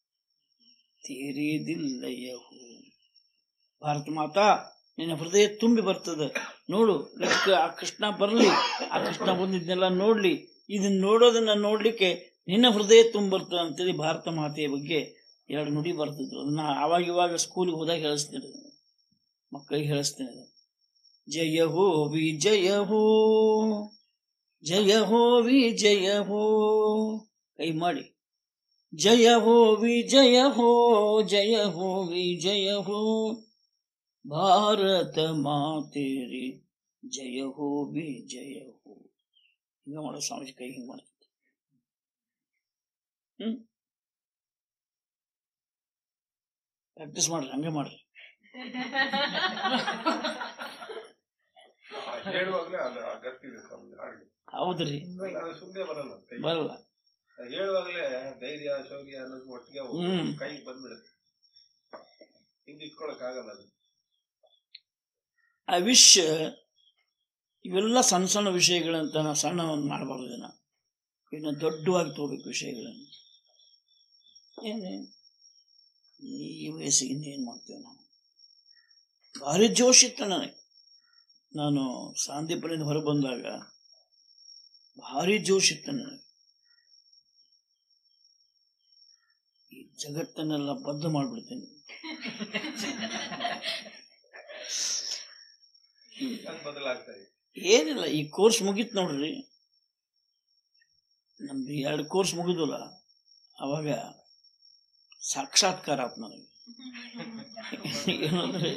ತೀರಿದಿಲ್ಲಯಹು ಭಾರತ ಮಾತಾ ನಿನ್ನ ಹೃದಯ ತುಂಬಿ ಬರ್ತದೆ ನೋಡು ಲಕ್ಕ ಆ ಕೃಷ್ಣ ಬರಲಿ ಆ ಕೃಷ್ಣ ಬಂದಿದ್ನೆಲ್ಲ ನೋಡ್ಲಿ ಇದನ್ನ ನೋಡೋದನ್ನ ನೋಡ್ಲಿಕ್ಕೆ ನಿನ್ನ ಹೃದಯ ತುಂಬ ಬರ್ತದೆ ಅಂತೇಳಿ ಭಾರತ ಮಾತೆಯ ಬಗ್ಗೆ ಎರಡು ನುಡಿ ಬರ್ತಿದ್ರು ಅದನ್ನ ಆವಾಗ ಇವಾಗ ಸ್ಕೂಲಿಗೆ ಹೋದಾಗ ಹೇಳಿಸ್ತೇನೆ ಅದನ್ನ. ಮಕ್ಕಳಿಗೆ ಹೇಳಿಸ್ತೇನೆ ಅದನ್ನ. ಜಯ ಹೋ ವಿಜಯ ಹೋ ಜಯ ಹೋ ವಿಜಯ ಹೋ ಕೈ ಮಾಡಿ ಜಯ ಹೋ ವಿಜಯ ಹೋ ಜಯ ಹೋ ವಿಜಯ ಹೋ ಭಾರತ ಮಾತೇರಿ ಜಯ ಹೋ ವಿಜಯ ಹೋ ಹಿಂಗ ಮಾಡೋ ಸ್ವಾಮೀಜಿ ಕೈ ಹಿಂಗ ಮಾಡ್ತಿದ್ದೆ ಹ್ಮ್ ಪ್ರಾಕ್ಟೀಸ್ ಮಾಡ್ರಿ ಹಂಗೆ ಮಾಡ್ರಿ ಹೇಳುವಾಗ್ಲೇ ಅದು ಅಗತ್ಯ ಇದೆ ಸ್ವಾಮಿ ಹಾಗೆ ಹೌದ್ರಿ ಅದು ಸುಮ್ಮನೆ ಬರಲ್ಲ ಕೈ. ಬರಲ್ಲ ಹೇಳುವಾಗ್ಲೇ ಧೈರ್ಯ ಶೌರ್ಯ ಅನ್ನೋದು ಒಟ್ಟಿಗೆ ಹ್ಮ್. ಕೈ ಬಂದ್ಬಿಡುತ್ತೆ ಹಿಂದೆ ಇಟ್ಕೊಳಕ್ ಆಗಲ್ಲ ಅದು ಐ ವಿಶ್ ಇವೆಲ್ಲ ಸಣ್ಣ ಸಣ್ಣ ವಿಷಯಗಳಂತ ನಾವು ಸಣ್ಣ ಒಂದು ಮಾಡಬಾರ್ದು ಜನ ಇನ್ನು ದೊಡ್ಡವಾಗಿ ತಗೋಬೇಕು ವಿಷಯಗಳನ್ನು ಏನೇ ಈ ವಯಸ್ಸಿಗೆ ಇನ್ನೇನು ಮಾಡ್ತೇವೆ ನಾವು ಭಾರಿ ಜೋಶ್ ಇತ್ತು ನನಗೆ ನಾನು ಸಾಂದೀಪನಿಂದ ಹೊರ ಬಂದಾಗ ಭಾರಿ ಜೋಶ್ ಇತ್ತು ನನಗೆ ಜಗತ್ತನ್ನೆಲ್ಲ ಬದ್ಧ ಮಾಡ್ಬಿಡ್ತೀನಿ ಅದು ಬದಲಾಗ್ತಾ ಇದೆ ಏನಿಲ್ಲ ಈ ಕೋರ್ಸ್ ಮುಗೀತು ನೋಡ್ರಿ ನಮ್ದು ಎರಡು ಕೋರ್ಸ್ ಮುಗಿದಲ್ಲ ಅವಾಗ ಸಾಕ್ಷಾತ್ಕಾರ ಆತ್ ನನಗೆ ಏನಂದ್ರೆ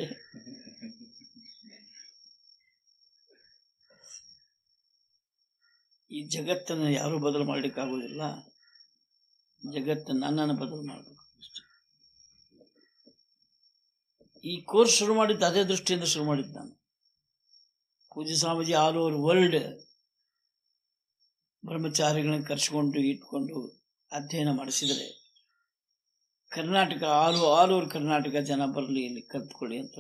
ಈ ಜಗತ್ತನ್ನು ಯಾರು ಬದಲು ಮಾಡ್ಲಿಕ್ಕೆ ಆಗೋದಿಲ್ಲ ಜಗತ್ತನ್ನು ನನ್ನನ್ನು ಬದಲು ಮಾಡಬೇಕು ಅಷ್ಟೇ ಈ ಕೋರ್ಸ್ ಶುರು ಮಾಡಿದ್ದು ಅದೇ ದೃಷ್ಟಿಯಿಂದ ಶುರು ಮಾಡಿದ್ದು ನಾನು ಪೂಜ್ಯ ಸ್ವಾಮೀಜಿ ಆಲ್ ಓವರ್ ವರ್ಲ್ಡ್ ಬ್ರಹ್ಮಚಾರಿಗಳನ್ನ ಕರ್ಸ್ಕೊಂಡು ಇಟ್ಕೊಂಡು ಅಧ್ಯಯನ ಮಾಡಿಸಿದರೆ Karnataka all all over Karnataka ಜನ ಬರಲಿ ಇಲ್ಲಿ ಕಲ್ತ್ಕೊಳ್ಳಿ ಅಂತ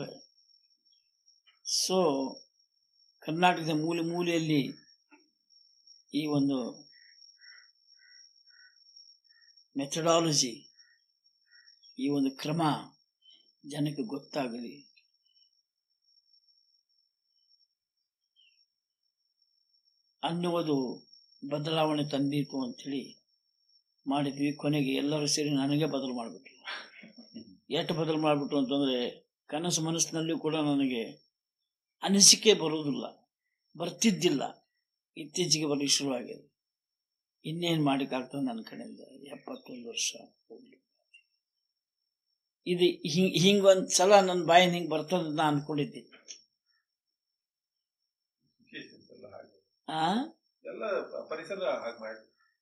ಸೊ ಕರ್ನಾಟಕದ ಮೂಲೆ ಮೂಲೆಯಲ್ಲಿ ಈ ಒಂದು ಮೆಥಡಾಲಜಿ ಈ ಒಂದು ಕ್ರಮ ಜನಕ್ಕೆ ಗೊತ್ತಾಗಲಿ ಅನ್ನುವುದು ಬದಲಾವಣೆ ತಂದೀತು ಅಂಥೇಳಿ ಮಾಡಿದ್ವಿ ಕೊನೆಗೆ ಎಲ್ಲರೂ ಸೇರಿ ನನಗೆ ಬದಲು ಮಾಡಿಬಿಟ್ರು ಎಷ್ಟು ಬದಲು ಮಾಡಿಬಿಟ್ರು ಅಂತಂದ್ರೆ ಕನಸು ಮನಸ್ಸಿನಲ್ಲಿಯೂ ಕೂಡ ನನಗೆ ಅನಿಸಿಕೆ ಬರುವುದಿಲ್ಲ ಬರ್ತಿದ್ದಿಲ್ಲ ಇತ್ತೀಚೆಗೆ ಬರಲಿಕ್ಕೆ ಶುರುವಾಗಿದೆ ಇನ್ನೇನು ಮಾಡಿಕಾಗ್ತದೆ ನನ್ನ ಕಡೆಯಿಂದ ಎಪ್ಪತ್ತೊಂದು ವರ್ಷ ಹೋಗ್ಲಿ ಇದು ಹಿಂಗ್ ಹಿಂಗೊಂದ್ ಸಲ ನನ್ನ ಬಾಯಿನ ಹಿಂಗ್ ಬರ್ತದ ಅಂತ ನಾ ಅನ್ಕೊಂಡಿದ್ದೆ Situations ಎಲ್ಲ ಹಾಗೆ ಆ ಎಲ್ಲ ಪರಿಸರ ಹಾಗೆ ಮಾಡಿ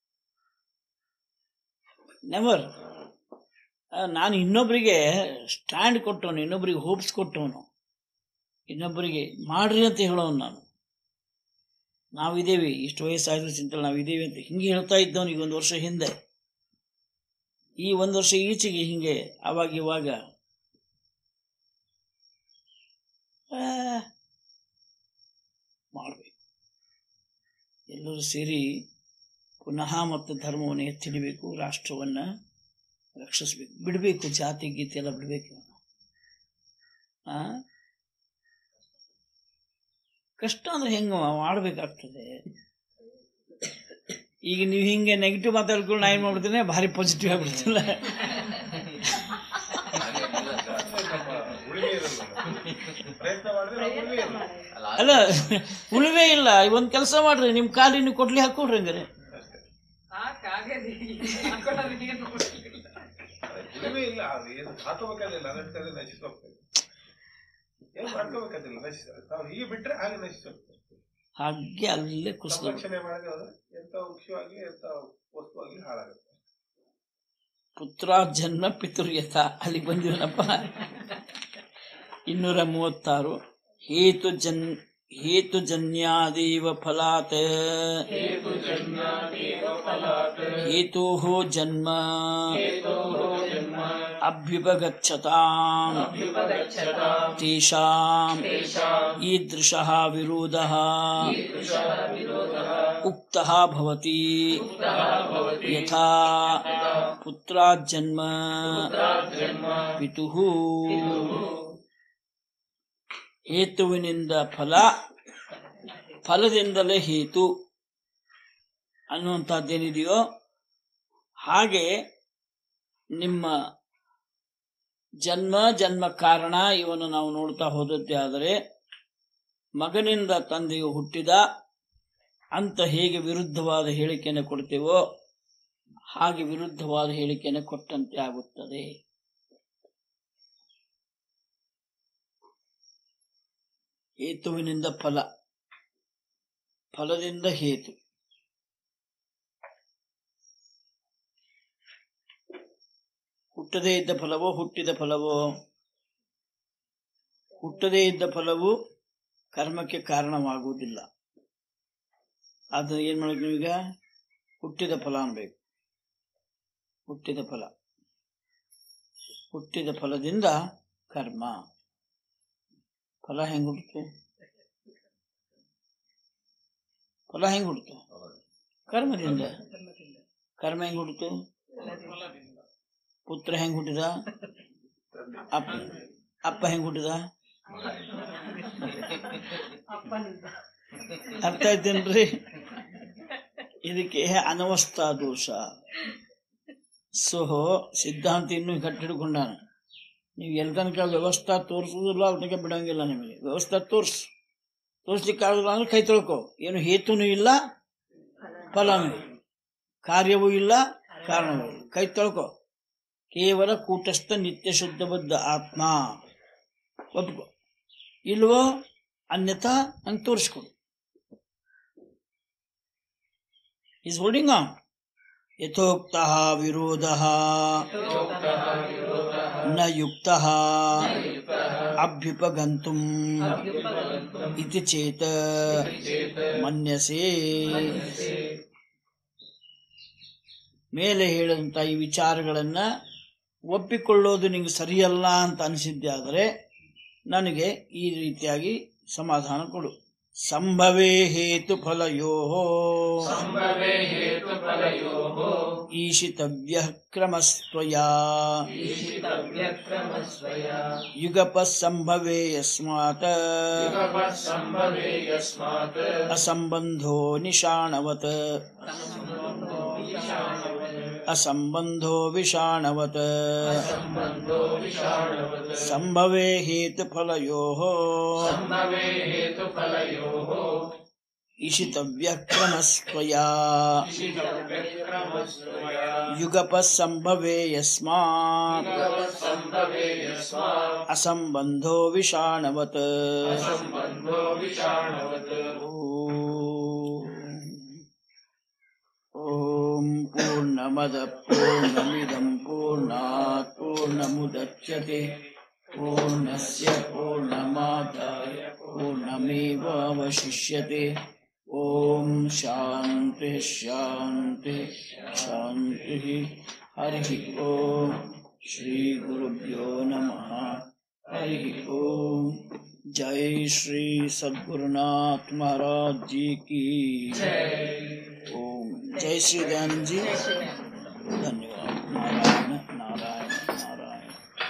ನೆವರ್ ನಾನು ಇನ್ನೊಬ್ಬರಿಗೆ ಸ್ಟ್ಯಾಂಡ್ ಕೊಟ್ಟವನು ಇನ್ನೊಬ್ಬರಿಗೆ ಹೋಪ್ಸ್ ಕೊಟ್ಟವನು ಇನ್ನೊಬ್ಬರಿಗೆ ಮಾಡ್ರಿ ಅಂತ ಹೇಳೋನು ನಾನು ನಾವಿದ್ದೇವೆ ಇಷ್ಟು ವಯಸ್ಸಾದ್ರೂ ಚಿಂತನೆ ನಾವಿದ್ದೇವೆ ಅಂತ ಹಿಂಗೆ ಹೇಳ್ತಾ ಇದ್ದವನು ಈಗ ಒಂದು ವರ್ಷ ಹಿಂದೆ ಈ ಒಂದು ವರ್ಷ ಈಚೆಗೆ ಹಿಂಗೆ ಅವಾಗ ಇವಾಗ ಆ, ಮಾಡ್ಬೇಕು ಎಲ್ಲರೂ ಸೇರಿ ಪುನಃ ಮತ್ತು ಧರ್ಮವನ್ನು ಎತ್ತಿಡಬೇಕು ರಾಷ್ಟ್ರವನ್ನ ರಕ್ಷಿಸ್ಬೇಕು ಬಿಡಬೇಕು ಜಾತಿ ಗೀತಿ ಎಲ್ಲ ಬಿಡಬೇಕು ಆ ಕಷ್ಟ ಅಂದ್ರೆ ಹೆಂಗ ಮಾಡ್ಬೇಕಾಗ್ತದೆ ಈಗ ನೀವು ಹಿಂಗೆ ನೆಗೆಟಿವ್ ಮಾತಾಡ್ಕೊಂಡು ನಾ ಏನ್ ಮಾಡ್ಬಿಡ್ತೀನಿ ಭಾರಿ ಪಾಸಿಟಿವ್ ಆಗ್ಬಿಡ್ತಿಲ್ಲ ನಮ್ಮ ಉಳಿಮೆ ಇರಲ್ಲ ಪ್ರಯತ್ನ ಮಾಡಿದ್ರೆ ನಮ್ಮ ಉಳಿಮೆ ಇರಲ್ಲ ಅಲ್ಲ ಉಳಿವೇ ಇಲ್ಲ ಒಂದ್ ಕೆಲಸ ಮಾಡ್ರಿ ನಿಮ್ ಕಾಲಿನ ಕೊಡ್ಲಿ ಹಾಕೊಡ್ರಿ ಹಂಗಾರೆ ಅಷ್ಟೇ ಸಾಕಾಗದೆ ಹಾಕೊಳ್ಳೋದು ಏನು ಗೊತ್ತಿಲ್ಲ. ಉಳಿಮೆ ಇಲ್ಲ ಅದು ಏನು ಹಾಕೋಬೇಕಾದಿಲ್ಲ ಅದಕ್ಕೆ ನಶಿಸಿ ಹೋಗ್ತದೆ ಏನು ಮಾಡ್ಕೋಬೇಕಾದಿಲ್ಲ ನಶಿಸ ನಾವು ಹೀಗೆ ಬಿಟ್ರೆ ಹಾಗೆ ನಶಿಸಿ ಹೋಗ್ತದೆ ಹಾಗೆ ಅಲ್ಲೇ ಕುಸಿದ ಸಂರಕ್ಷಣೆ ಮಾಡದೆ ಹೋದ್ರೆ ಎಂತ ವೃಕ್ಷವಾಗಿ ಎಂತ ವಸ್ತುವಾಗಿ ಹಾಳಾಗುತ್ತೆ ಪುತ್ರ ಜನ್ಮ ಪಿತೃಯಥ ಅಲ್ಲಿ ಬಂದಿವನಪ್ಪ ಇನ್ನೂರ ಮೂವತ್ತಾರು ಹೇತು ಜನ್ ಹೇತು ಜನ್ಯಾದೇವ ಫಲಾತ್ ಹೇತೋ ಜನ್ಮ ಅಭ್ಯುಪಗಚ್ಚತಾಂ ತೇಷಾಂ ಈದೃಶಃ ವಿರೋಧಃ ಉಕ್ತಃ ಭವತಿ ಯಥಾ ಪುತ್ರಾತ್ ಜನ್ಮ ಪಿತುಃ ಹೇತುವಿನಿಂದ ಫಲ ಫಲದಿಂದಲೇ ಹೇತು ಅನ್ನುವಂಥದ್ದೇನಿದೆಯೋ ಹಾಗೆ ನಿಮ್ಮ ಜನ್ಮ ಜನ್ಮ ಕಾರಣ ಇವನ್ನು ನಾವು ನೋಡ್ತಾ ಹೋದದ್ದೇ ಆದರೆ ಮಗನಿಂದ ತಂದೆಯು ಹುಟ್ಟಿದ ಅಂತ ಹೇಗೆ ವಿರುದ್ಧವಾದ ಹೇಳಿಕೆಯನ್ನು ಕೊಡ್ತೇವೋ ಹಾಗೆ ವಿರುದ್ಧವಾದ ಹೇಳಿಕೆಯನ್ನು ಕೊಟ್ಟಂತೆ ಆಗುತ್ತದೆ ಹೇತುವಿನಿಂದ ಫಲ ಫಲದಿಂದ ಹೇತು ಹುಟ್ಟದೇ ಇದ್ದ ಫಲವೋ ಹುಟ್ಟಿದ ಫಲವೋ ಹುಟ್ಟದೇ ಇದ್ದ ಫಲವು ಕರ್ಮಕ್ಕೆ ಕಾರಣವಾಗುವುದಿಲ್ಲ ಅದು ಏನ್ ಮಾಡಬೇಕು ನೀವೀಗ ಹುಟ್ಟಿದ ಫಲ ಅನ್ಬೇಕು ಹುಟ್ಟಿದ ಫಲ ಹುಟ್ಟಿದ ಫಲದಿಂದ ಕರ್ಮ ಫಲ ಹೆಂಗ್ ಹುಡ್ತು ಫಲ ಹೆಂಗ್ ಹುಡ್ತು ಕರ್ಮದಿಂದ ಕರ್ಮ ಹೆಂಗ್ ಹುಡ್ತು ಪುತ್ರ ಹೆಂಗ್ ಹುಟ್ಟಿದ ಅಪ್ಪ ಅಪ್ಪ ಹೆಂಗ್ ಹುಟ್ಟಿದ ಅರ್ಥ ಆಯ್ತೇನ್ರಿ ಇದಕ್ಕೆ ಅನವಸ್ಥಾ ದೋಷ ಸೊ ಸಿದ್ಧಾಂತ ಇನ್ನೂ ಕಟ್ಟಿಡ್ಕೊಂಡಾನ ನೀವು ಎಲ್ಲಿ ತನಕ ವ್ಯವಸ್ಥೆ ತೋರಿಸುವುದಿಲ್ಲ ಅವ್ರ ತನಕ ಬಿಡಂಗಿಲ್ಲ ನಿಮಗೆ ವ್ಯವಸ್ಥೆ ತೋರ್ಸು ತೋರಿಸ್ಲಿಕ್ಕೆ ಆಗುದಿಲ್ಲ ಅಂದ್ರೆ ಕೈ ತೊಳ್ಕೊ ಏನು ಹೇತುನೂ ಇಲ್ಲ ಫಲನೂ ಇಲ್ಲ ಕಾರ್ಯವೂ ಇಲ್ಲ ಕಾರಣವೂ ಇಲ್ಲ ಕೈ ತೊಳ್ಕೊ ಕೇವಲ ಕೂಟಸ್ಥ ನಿತ್ಯ ಶುದ್ಧಬದ್ಧ ಆತ್ಮ ಒಪ್ಕೊ ಇಲ್ವೋ ಅನ್ಯಥಾ ನಂಗೆ ತೋರಿಸ್ಕೊಡು ಈಸ್ ಹೋಲ್ಡಿಂಗ್ ಆನ್ ಯಥೋಕ್ತ ವಿರೋಧ ನ ಯುಕ್ತ ಅಭ್ಯುಪಗಂತು ಇತಿ ಚೇತ ಮನ್ಯಸೆ ಮೇಲೆ ಹೇಳಿದಂತ ಈ ವಿಚಾರಗಳನ್ನ ಒಪ್ಪಿಕೊಳ್ಳೋದು ನಿಂಗೆ ಸರಿಯಲ್ಲ ಅಂತ ಅನಿಸಿದ್ದೆ ಆದರೆ ನನಗೆ ಈ ರೀತಿಯಾಗಿ ಸಮಾಧಾನ ಕೊಡು ಸಂಭವೇ ಹೇತು ಫಲಯೋ ಈಶಿತವ್ಯ ಕ್ರಮಸ್ತ್ವಯಾ ಯುಗಪ ಸಂಭವೇ ಯಸ್ಮಾತ್ ಅಸಂಬಂಧೋ ನಿಶಾಣವತ್ ಅಸಂಬಂಧೋ ವಿಷಾಣವತ್ ಸಂಭವೇ ಹೇತುಫಲಯೋ ಇಷಿತವ್ಯ ಕ್ರಮಸ್ತ್ವಯಾ ಯುಗಪ ಸಂಭವೇ ಯಸ್ಮಾತ್ ಅಸಂಬಂಧೋ ವಿಷಾಣವತ್ ಓಂ ಪೂರ್ಣಮದ ಪೂರ್ಣಮಿದಂ ಪೂರ್ಣಾತ್ ಪೂರ್ಣಮುದಚ್ಯತೆ ಪೂರ್ಣಸ್ಯ ಪೂರ್ಣಮಾದಾಯ ಪೂರ್ಣಮೇವಾವಶಿಷ್ಯತೆ ಓಂ ಶಾಂತಿ ಶಾಂತಿ ಶಾಂತಿ ಹರಿ ಓಂ ಶ್ರೀ ಗುರುಭ್ಯೋ ನಮಃ हरि ओम जय श्री सद्गुरुनाथ महाराज जी की ओम जय श्री दयानंद जी धन्यवाद